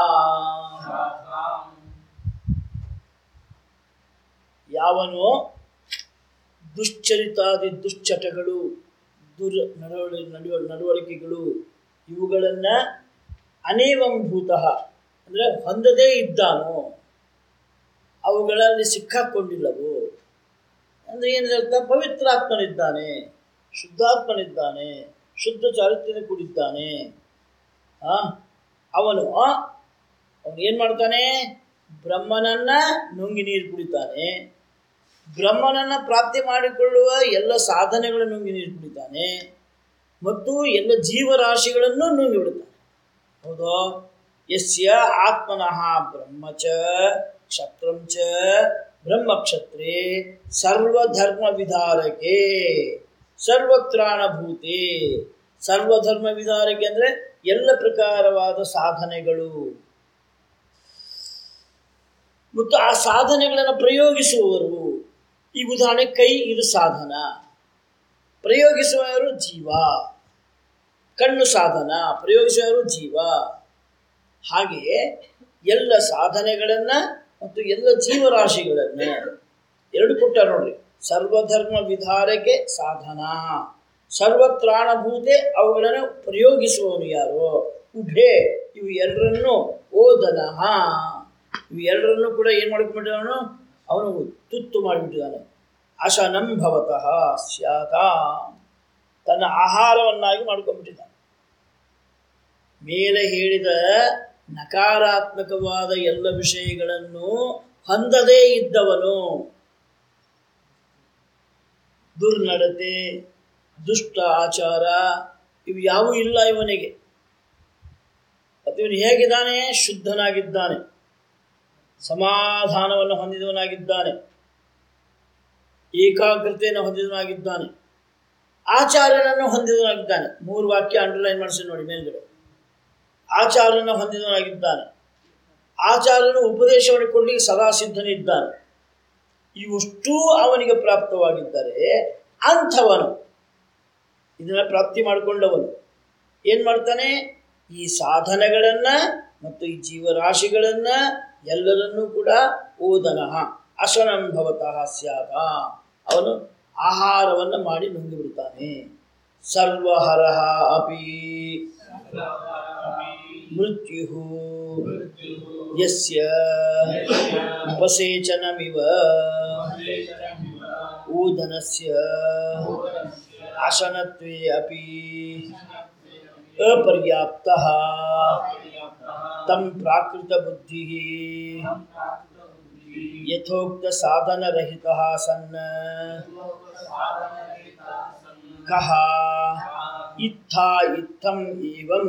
ಯಾವನೋ ದುಶ್ಚರಿತಾದಿ ದುಶ್ಚಟಗಳು ದುರ್ ನಡವಳಿ ನಡುವ ನಡವಳಿಕೆಗಳು ಇವುಗಳನ್ನು ಅನೇವಂಭೂತಃ ಅಂದರೆ ಹೊಂದದೇ ಇದ್ದಾನೋ ಅವುಗಳಲ್ಲಿ ಸಿಕ್ಕಾಕೊಂಡಿಲ್ಲವೋ ಅಂದರೆ ಏನಿರುತ್ತೆ ಪವಿತ್ರಾತ್ಮನಿದ್ದಾನೆ ಶುದ್ಧಾತ್ಮನಿದ್ದಾನೆ ಶುದ್ಧ ಚಾರಿತ್ರ್ಯನ ಕೂಡಿದ್ದಾನೆ ಆ, ಅವನು ಅವನು ಏನು ಮಾಡ್ತಾನೆ ಬ್ರಹ್ಮನನ್ನ ನುಂಗಿ ನೀರು ಕುಡಿತಾನೆ ಬ್ರಹ್ಮನನ್ನ ಪ್ರಾಪ್ತಿ ಮಾಡಿಕೊಳ್ಳುವ ಎಲ್ಲ ಸಾಧನೆಗಳನ್ನು ನುಂಗಿ ನೀರು ಕುಡಿತಾನೆ ಮತ್ತು ಎಲ್ಲ ಜೀವರಾಶಿಗಳನ್ನು ನುಂಗಿ ಬಿಡುತ್ತಾನೆ ಹೌದು ಯಸ್ಯ ಆತ್ಮನಃ ಬ್ರಹ್ಮ ಚ ಕ್ಷತ್ರಂ ಚ ಬ್ರಹ್ಮಕ್ಷತ್ರೇ ಸರ್ವಧರ್ಮ ವಿಧಾರಕೆ ಸರ್ವತ್ರಾಣಭೂತೆ ಸರ್ವಧರ್ಮ ವಿಧಾರಕೆ ಅಂದರೆ ಎಲ್ಲ ಪ್ರಕಾರವಾದ ಸಾಧನೆಗಳು ಮತ್ತು ಆ ಸಾಧನೆಗಳನ್ನು ಪ್ರಯೋಗಿಸುವವರು ಈ ಉದಾಹರಣೆ ಕೈ ಇದು ಸಾಧನ ಪ್ರಯೋಗಿಸುವವರು ಜೀವ ಕಣ್ಣು ಸಾಧನ ಪ್ರಯೋಗಿಸುವವರು ಜೀವ ಹಾಗೆಯೇ ಎಲ್ಲ ಸಾಧನೆಗಳನ್ನು ಮತ್ತು ಎಲ್ಲ ಜೀವರಾಶಿಗಳನ್ನು ಎರಡು ಕೊಟ್ಟ ನೋಡ್ರಿ ಸರ್ವಧರ್ಮ ವಿಧಾರಕ್ಕೆ ಸಾಧನ ಸರ್ವತ್ರಾಣಭೂತೆ ಅವುಗಳನ್ನು ಪ್ರಯೋಗಿಸುವವನು ಯಾರು ಉಭೆ ಇವು ಎರಡರನ್ನು ಓದನಃ ಇವು ಎರಡರನ್ನು ಕೂಡ ಏನು ಮಾಡ್ಕೊಂಡ್ಬಿಟ್ಟಿದ್ದಾನು ಅವನು ತುತ್ತು ಮಾಡಿಬಿಟ್ಟಿದ್ದಾನೆ ಅಶನಂ ಭವತಃ ಸ್ಯಾತ ತನ್ನ ಆಹಾರವನ್ನಾಗಿ ಮಾಡ್ಕೊಂಡ್ಬಿಟ್ಟಿದ್ದಾನೆ ಮೇಲೆ ಹೇಳಿದ ನಕಾರಾತ್ಮಕವಾದ ಎಲ್ಲ ವಿಷಯಗಳನ್ನು ಹೊಂದದೇ ಇದ್ದವನು ದುರ್ನಡತೆ ದುಷ್ಟ ಆಚಾರ ಇವು ಯಾವೂ ಇಲ್ಲ ಇವನಿಗೆ ಮತ್ತು ಇವನು ಹೇಗಿದ್ದಾನೆ ಶುದ್ಧನಾಗಿದ್ದಾನೆ ಸಮಾಧಾನವನ್ನು ಹೊಂದಿದವನಾಗಿದ್ದಾನೆ ಏಕಾಗ್ರತೆಯನ್ನು ಹೊಂದಿದವನಾಗಿದ್ದಾನೆ ಆಚಾರ್ಯನನ್ನು ಹೊಂದಿದವನಾಗಿದ್ದಾನೆ ಮೂರು ವಾಕ್ಯ ಅಂಡರ್ಲೈನ್ ಮಾಡಿಸಿ ನೋಡಿ ಮೇಲ್ಗಡೆ ಆಚಾರ್ಯನ ಹೊಂದಿದವನಾಗಿದ್ದಾನೆ ಆಚಾರ್ಯನು ಉಪದೇಶವನ್ನು ಕೊಡಲಿಕ್ಕೆ ಸದಾ ಸಿದ್ಧನಿದ್ದಾನೆ ಇವಷ್ಟೂ ಅವನಿಗೆ ಪ್ರಾಪ್ತವಾಗಿದ್ದರೆ ಅಂಥವನು ಇದನ್ನು ಪ್ರಾಪ್ತಿ ಮಾಡಿಕೊಂಡವನು ಏನು ಮಾಡ್ತಾನೆ ಈ ಸಾಧನೆಗಳನ್ನು ಮತ್ತು ಈ ಜೀವರಾಶಿಗಳನ್ನು ಎಲ್ಲರನ್ನೂ ಕೂಡ ಓದನಃ ಅಶನಂ ಭವತಃ ಸ್ಯಾತ ಅವನು ಆಹಾರವನ್ನು ಮಾಡಿ ನುಂಗಿಬಿಡ್ತಾನೆ ಸರ್ವಹರಃ ಅಪಿ ಮೃತ್ಯು ಯಸ್ಯ ಉಪಸೇಚನಮಿವ ಊದನಸ್ಯ ಆಸನತ್ವೇ ಅಪಿ ಅಪರ್ಯಾಪ್ತಃ ತಂ ಪ್ರಾಕೃತ ಬುದ್ಧಿ ಯಥೋಕ್ತ ಸಾಧನರಹಿತಃ ಸನ್ನ ಕಹ ಇತ್ಥ ಇತ್ತಂ ಏವಂ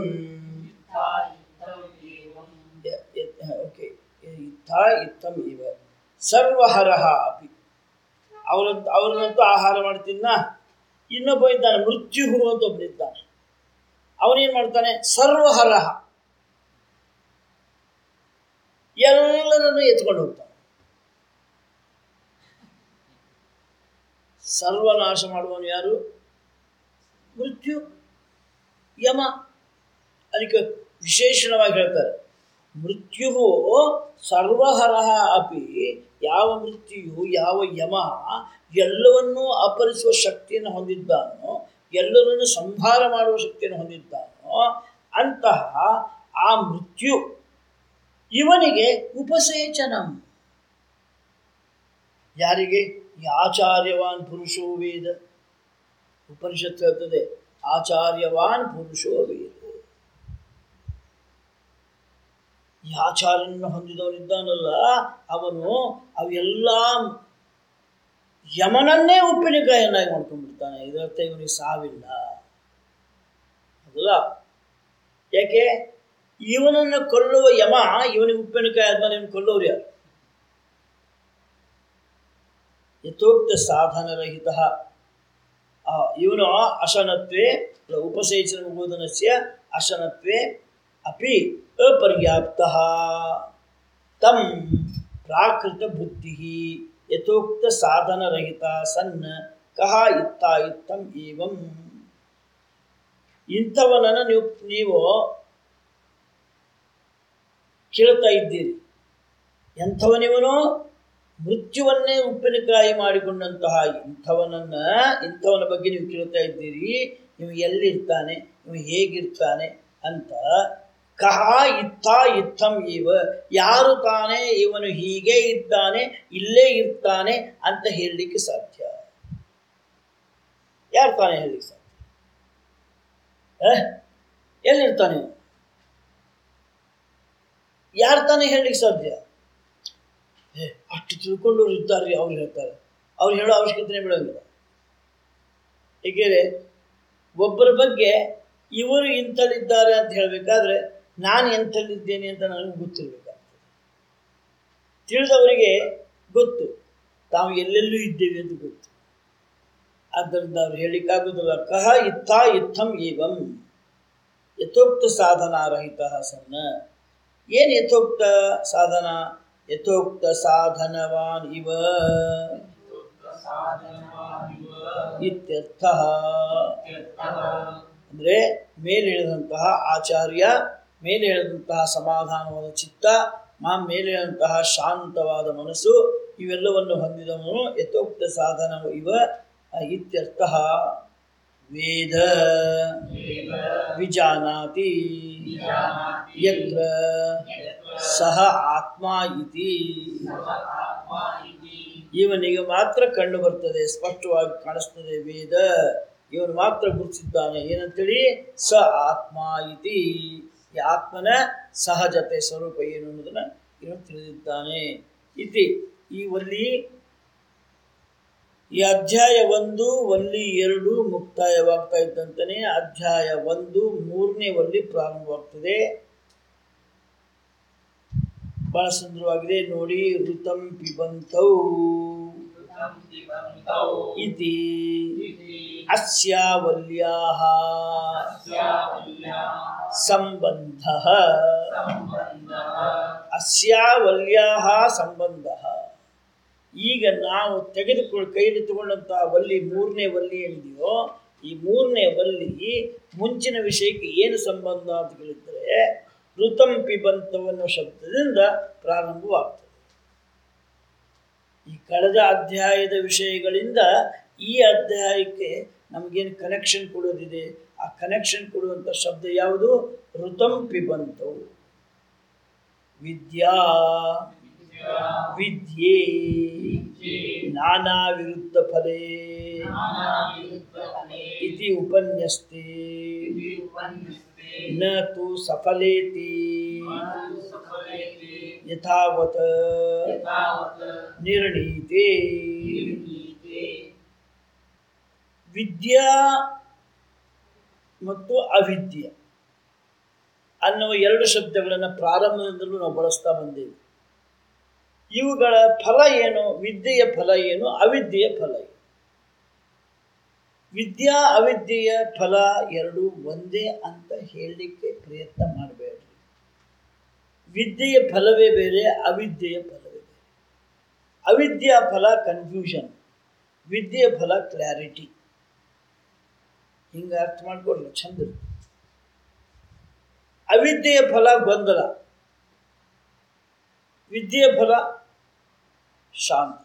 ಯ- ಯ- ಓಕೆ ಇತ್ತ ಇತ್ತಂ ಇವ ಸರ್ವಹರಃ ಅಪಿ ಅವರಂತ ಅವ್ರನ್ನಂತೂ ಆಹಾರ ಮಾಡ್ತೀನ ಇನ್ನೊಬ್ಬ ಇದ್ದಾನೆ ಮೃತ್ಯು ಅಂತ ಒಬ್ಬನಿದ್ದಾನೆ ಅವನೇನು ಮಾಡ್ತಾನೆ ಸರ್ವಹರಃ ಎಲ್ಲರನ್ನು ಎತ್ಕೊಂಡು ಹೋಗ್ತಾನೆ ಸರ್ವನಾಶ ಮಾಡುವವನು ಯಾರು ಮೃತ್ಯು ಯಮ ಅದಕ್ಕೆ ವಿಶೇಷಣವಾಗಿ ಹೇಳ್ತಾರೆ ಮೃತ್ಯು ಸರ್ವಹರಃ ಅಪಿ ಯಾವ ಮೃತ್ಯು ಯಾವ ಯಮ ಎಲ್ಲವನ್ನೂ ಅಪರಿಸುವ ಶಕ್ತಿಯನ್ನು ಹೊಂದಿದ್ದಾನೋ ಎಲ್ಲರನ್ನು ಸಂಹಾರ ಮಾಡುವ ಶಕ್ತಿಯನ್ನು ಹೊಂದಿದ್ದಾನೋ ಅಂತಹ ಆ ಮೃತ್ಯು ಇವನಿಗೆ ಉಪಸೇಚನಂ ಯಾರಿಗೆ ಈ ಆಚಾರ್ಯವಾನ್ ಪುರುಷೋ ವೇದ ಉಪನಿಷತ್ತು ಹೇಳ್ತದೆ ಆಚಾರ್ಯವಾನ್ ಪುರುಷೋ ವೇದ ಈ ಆಚಾರ್ಯನನ್ನು ಹೊಂದಿದವನಿದ್ದಾನಲ್ಲ ಅವನು ಅವೆಲ್ಲ ಯಮನನ್ನೇ ಉಪ್ಪಿನಕಾಯಿಯನ್ನಾಗಿ ಮಾಡ್ಕೊಂಡ್ಬಿಡ್ತಾನೆ ಇದರರ್ಥ ಇವನಿಗೆ ಸಾವಿಲ್ಲ ಹೌದಲ್ಲ ಯಾಕೆ ಇವನನ್ನು ಕೊಲ್ಲುವ ಯಮ ಇವನಿಗೆ ಉಪ್ಪಿನಕಾಯಿ ಆದ್ಮೇಲೆ ಇವನು ಕೊಲ್ಲೋರು ಯಾರು ಯಥೋಕ್ತ ಸಾಧನರಹಿತ ಇವನು ಅಶನತ್ವೇ ಉಪಸೇಚನ ಬೋಧನಸ್ಯ ಅಶನತ್ವೇ ಅಪಿ ಅಪರ್ಯಾಪ್ತ ತಂ ಪ್ರಾಕೃತ ಬುದ್ಧಿ ಯಥೋಕ್ತ ಸಾಧನರಹಿತ ಸನ್ನ ಕಹ ಇತ್ತ ಇತ್ತಂ ಏವಂ ಇಂಥವನನ್ನು ನೀವು ನೀವು ಕೇಳ್ತಾ ಇದ್ದೀರಿ ಎಂಥವನಿವನು ಮೃತ್ಯುವನ್ನೇ ಉಪ್ಪಿನಕಾಯಿ ಮಾಡಿಕೊಂಡಂತಹ ಇಂಥವನನ್ನ ಇಂಥವನ ಬಗ್ಗೆ ನೀವು ಕೇಳ್ತಾ ಇದ್ದೀರಿ ಇವ ಎಲ್ಲಿರ್ತಾನೆ ಇವ ಹೇಗಿರ್ತಾನೆ ಅಂತ ಕಹ ಇತ್ತ ಇತ್ತಂ ಇವ ಯಾರು ತಾನೇ ಇವನು ಹೀಗೆ ಇದ್ದಾನೆ ಇಲ್ಲೇ ಇರ್ತಾನೆ ಅಂತ ಹೇಳಲಿಕ್ಕೆ ಸಾಧ್ಯ ಯಾರು ತಾನೇ ಹೇಳಲಿಕ್ಕೆ ಸಾಧ್ಯ ಆ? ಎಲ್ಲಿರ್ತಾನೆ ಇವ? ಯಾರು ತಾನೇ ಹೇಳಲಿಕ್ಕೆ ಸಾಧ್ಯ ಏ ಅಷ್ಟು ತಿಳ್ಕೊಂಡವ್ರು ಇದ್ದಾರೆ ಅವ್ರು ಹೇಳ್ತಾರೆ ಅವ್ರು ಹೇಳೋ ಅವಶ್ಯಕತೆ ಬೀಳೋಂಗಿಲ್ಲ ಏಕೆಂದರೆ ಒಬ್ಬರ ಬಗ್ಗೆ ಇವರು ಇಂಥಲ್ಲಿದ್ದಾರೆ ಅಂತ ಹೇಳಬೇಕಾದ್ರೆ ನಾನು ಎಂಥಲ್ಲಿದ್ದೇನೆ ಅಂತ ನನಗೆ ಗೊತ್ತಿರಬೇಕಾಗ್ತದೆ ತಿಳಿದವರಿಗೆ ಗೊತ್ತು ತಾವು ಎಲ್ಲೆಲ್ಲೂ ಇದ್ದೇವೆ ಅಂತ ಗೊತ್ತು ಆದ್ದರಿಂದ ಅವ್ರು ಹೇಳಿಕ್ಕಾಗೋದಿಲ್ಲ ಕಹ ಇತ್ತ ಇತ್ತಂ ಏವಂ ಯಥೋಕ್ತ ಸಾಧನಾರಹಿತ ಸನ್ನ ಏನು ಯಥೋಕ್ತ ಸಾಧನ ಯಥೋಕ್ತ ಸಾಧನವಾನ್ ಇವ ಇತ್ಯರ್ಥ ಅಂದರೆ ಮೇಲೆ ಹೇಳಿದಂತಹ ಆಚಾರ್ಯ ಮೇಲೆ ಹೇಳಿದಂತಹ ಸಮಾಧಾನವಾದ ಚಿತ್ತ ಮಾ ಮೇಲೆ ಹೇಳಿದಂತಹ ಶಾಂತವಾದ ಮನಸ್ಸು ಇವೆಲ್ಲವನ್ನು ಹೊಂದಿದವನು ಯಥೋಕ್ತ ಸಾಧನ ಇವ ಇತ್ಯರ್ಥ ವೇದ ವಿಜಾನಾತಿ ಯತ್ರ ಸಹ ಆತ್ಮ ಇತಿ ಇವನಿಗೆ ಮಾತ್ರ ಕಂಡು ಬರ್ತದೆ ಸ್ಪಷ್ಟವಾಗಿ ಕಾಣಿಸ್ತದೆ ವೇದ ಇವನು ಮಾತ್ರ ಗುರುತಿಸಿದ್ದಾನೆ ಏನಂತೇಳಿ ಸ ಆತ್ಮ ಇತಿ ಈ ಆತ್ಮನ ಸಹಜತೆ ಸ್ವರೂಪ ಏನು ಅನ್ನೋದನ್ನ ಇವನು ತಿಳಿದಿದ್ದಾನೆ ಇತಿ ಈ ಒಲ್ಲಿ ಈ ಅಧ್ಯಾಯ ಒಂದು ಒಲ್ಲಿ ಎರಡು ಮುಕ್ತಾಯವಾಗ್ತಾ ಇದ್ದಂತನೇ ಅಧ್ಯಾಯ ಒಂದು ಮೂರನೇ ಒಲ್ಲಿ ಪ್ರಾರಂಭವಾಗ್ತದೆ ಬಹಳ ಸುಂದರವಾಗಿದೆ ನೋಡಿ ಋತಂ ಪಿಬಂತೌ ಇತಿ ಅಸ್ಯಾವಲ್ಯಾಹ ಸಂಬಂಧ ಅಸ್ಯಾವಲ್ಯಾಹ ಸಂಬಂಧ ಈಗ ನಾವು ತೆಗೆದುಕೊಂಡು ಕೈಲಿ ತಗೊಂಡಂತಹ ವಲ್ಲಿ ಮೂರನೇ ವಲ್ಲಿ ಏನಿದೆಯೋ ಈ ಮೂರನೇ ವಲ್ಲಿ ಮುಂಚಿನ ವಿಷಯಕ್ಕೆ ಏನು ಸಂಬಂಧ ಅಂತ ಕೇಳಿದರೆ ಋತಂ ಪಿಬಂತವನ್ನೋ ಶಬ್ದದಿಂದ ಪ್ರಾರಂಭವಾಗ್ತದೆ ಈ ಕಳೆದ ಅಧ್ಯಾಯದ ವಿಷಯಗಳಿಂದ ಈ ಅಧ್ಯಾಯಕ್ಕೆ ನಮಗೇನು ಕನೆಕ್ಷನ್ ಕೊಡೋದಿದೆ ಆ ಕನೆಕ್ಷನ್ ಕೊಡುವಂಥ ಶಬ್ದ ಯಾವುದು ಋತಂ ಪಿಬಂತವು ವಿದ್ಯಾ ವಿದ್ಯೆ ನಾನಾ ವಿರುದ್ಧ ಫಲೇ ಇತಿ ಉಪನ್ಯಸ್ತೆ ನ ತು ಸಫಲೇತಿ ಯಥಾವತ್ ನಿರ್ಣೀತೆ ವಿದ್ಯಾ ಮತ್ತು ಅವಿದ್ಯ ಅನ್ನುವ ಎರಡು ಶಬ್ದಗಳನ್ನು ಪ್ರಾರಂಭದಿಂದಲೂ ನಾವು ಬಳಸ್ತಾ ಬಂದೇವೆ ಇವುಗಳ ಫಲ ಏನು ವಿದ್ಯೆಯ ಫಲ ಏನು ಅವಿದ್ಯೆಯ ಫಲ ಏನು ವಿದ್ಯಾ ಅವಿದ್ಯೆಯ ಫಲ ಎರಡು ಒಂದೇ ಅಂತ ಹೇಳಲಿಕ್ಕೆ ಪ್ರಯತ್ನ ಮಾಡಬೇಡ್ರಿ ವಿದ್ಯೆಯ ಫಲವೇ ಬೇರೆ ಅವಿದ್ಯೆಯ ಫಲವೇ ಬೇರೆ ಅವಿದ್ಯಾ ಫಲ ಕನ್ಫ್ಯೂಷನ್ ವಿದ್ಯೆಯ ಫಲ ಕ್ಲಾರಿಟಿ ಹಿಂಗೆ ಅರ್ಥ ಮಾಡ್ಕೊಡ್ರಿ ಚಂದ ಅವಿದ್ಯೆಯ ಫಲ ಗೊಂದಲ ವಿದ್ಯೆಯ ಫಲ ಶಾಂತಿ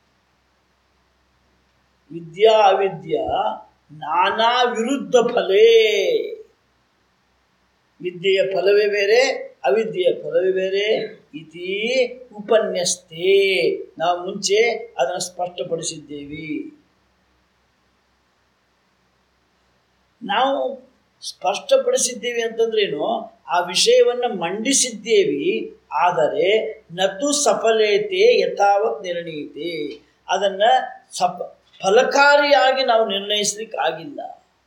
ವಿದ್ಯಾ ಅವಿದ್ಯಾ ನಾನಾ ವಿರುದ್ಧ ಫಲೇ ವಿದ್ಯೆಯ ಫಲವೇ ಬೇರೆ ಅವಿದ್ಯೆಯ ಫಲವೇ ಬೇರೆ ಇತಿ ಉಪನ್ಯಸ್ತೆ ನಾವು ಮುಂಚೆ ಅದನ್ನು ಸ್ಪಷ್ಟಪಡಿಸಿದ್ದೇವೆ ನಾವು ಸ್ಪಷ್ಟಪಡಿಸಿದ್ದೇವೆ ಅಂತಂದ್ರೇನು ಆ ವಿಷಯವನ್ನು ಮಂಡಿಸಿದ್ದೇವೆ ಆದರೆ ನತು ಸಫಲತೆ ಯಥಾವತ್ ನಿರ್ಣೀಯತೆ ಅದನ್ನು ಸಫ ಫಲಕಾರಿಯಾಗಿ ನಾವು ನಿರ್ಣಯಿಸ್ಲಿಕ್ಕೆ ಆಗಿಲ್ಲ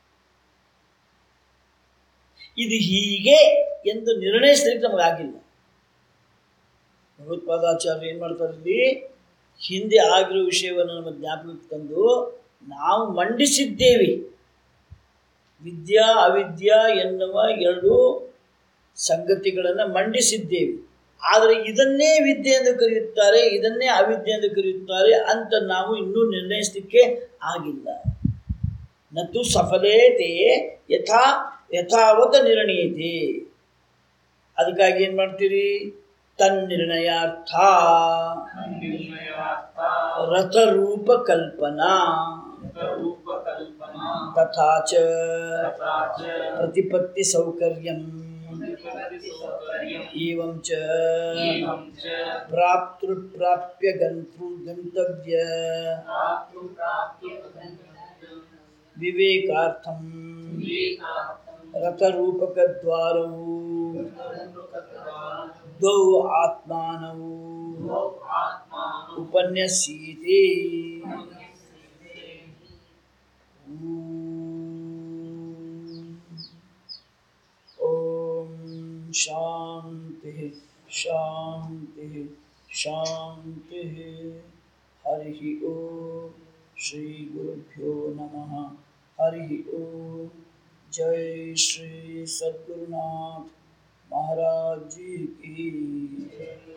ಇದು ಹೀಗೆ ಎಂದು ನಿರ್ಣಯಿಸ್ಲಿಕ್ಕೆ ನಮಗಾಗಿಲ್ಲ ಭಗವತ್ಪಾದಾಚಾರ್ಯ ಏನು ಮಾಡ್ತಾರೆ ಇಲ್ಲಿ ಹಿಂದೆ ಆಗಿರೋ ವಿಷಯವನ್ನು ನಮ್ಮ ಜ್ಞಾಪಕಕ್ಕೆ ತಂದು ನಾವು ಮಂಡಿಸಿದ್ದೇವೆ ವಿದ್ಯಾ ಅವಿದ್ಯಾ ಎನ್ನುವ ಎರಡು ಸಂಗತಿಗಳನ್ನು ಮಂಡಿಸಿದ್ದೇವೆ ಆದರೆ ಇದನ್ನೇ ವಿದ್ಯೆ ಎಂದು ಕರೆಯುತ್ತಾರೆ ಇದನ್ನೇ ಅವಿದ್ಯೆ ಎಂದು ಕರೆಯುತ್ತಾರೆ ಅಂತ ನಾವು ಇನ್ನೂ ನಿರ್ಣಯಿಸಲಿಕ್ಕೆ ಆಗಿಲ್ಲ ನತು ಸಫಲೇತೆ ಯಥಾ ಯಥಾವತ ನಿರ್ಣೀಯತೆ ಅದಕ್ಕಾಗಿ ಏನು ಮಾಡ್ತೀರಿ ತನ್ನಿರ್ಣಯಾರ್ಥ ರಥರೂಪ ಕಲ್ಪನಾ ತಥಾ ಚ ಪ್ರತಿಪತ್ತಿ ಸೌಕರ್ಯಂ ಏವಂ ಚ ಪ್ರಾಪ್ತೃಪ್ರಾಪ್ಯ ಗಂತೃ ಗಂತವ್ಯ ವಿವೇಕಾರ್ಥಂ ರಥರೂಪಕದ್ವಾರವು ದ್ವೌ ಆತ್ಮಾನೌ ಉಪನ್ಯಸೀತೆ ಓಂ ಶಾಂತಿ ಶಾಂತಿ ಶಾಂತಿ ಹರಿ ಓಂ ಶ್ರೀ ಗುರುಭ್ಯೋ ನಮಃ ಹರಿ ಓಂ ಜೈ ಶ್ರೀ ಸದ್ಗುರುನಾಥ महाराज जी की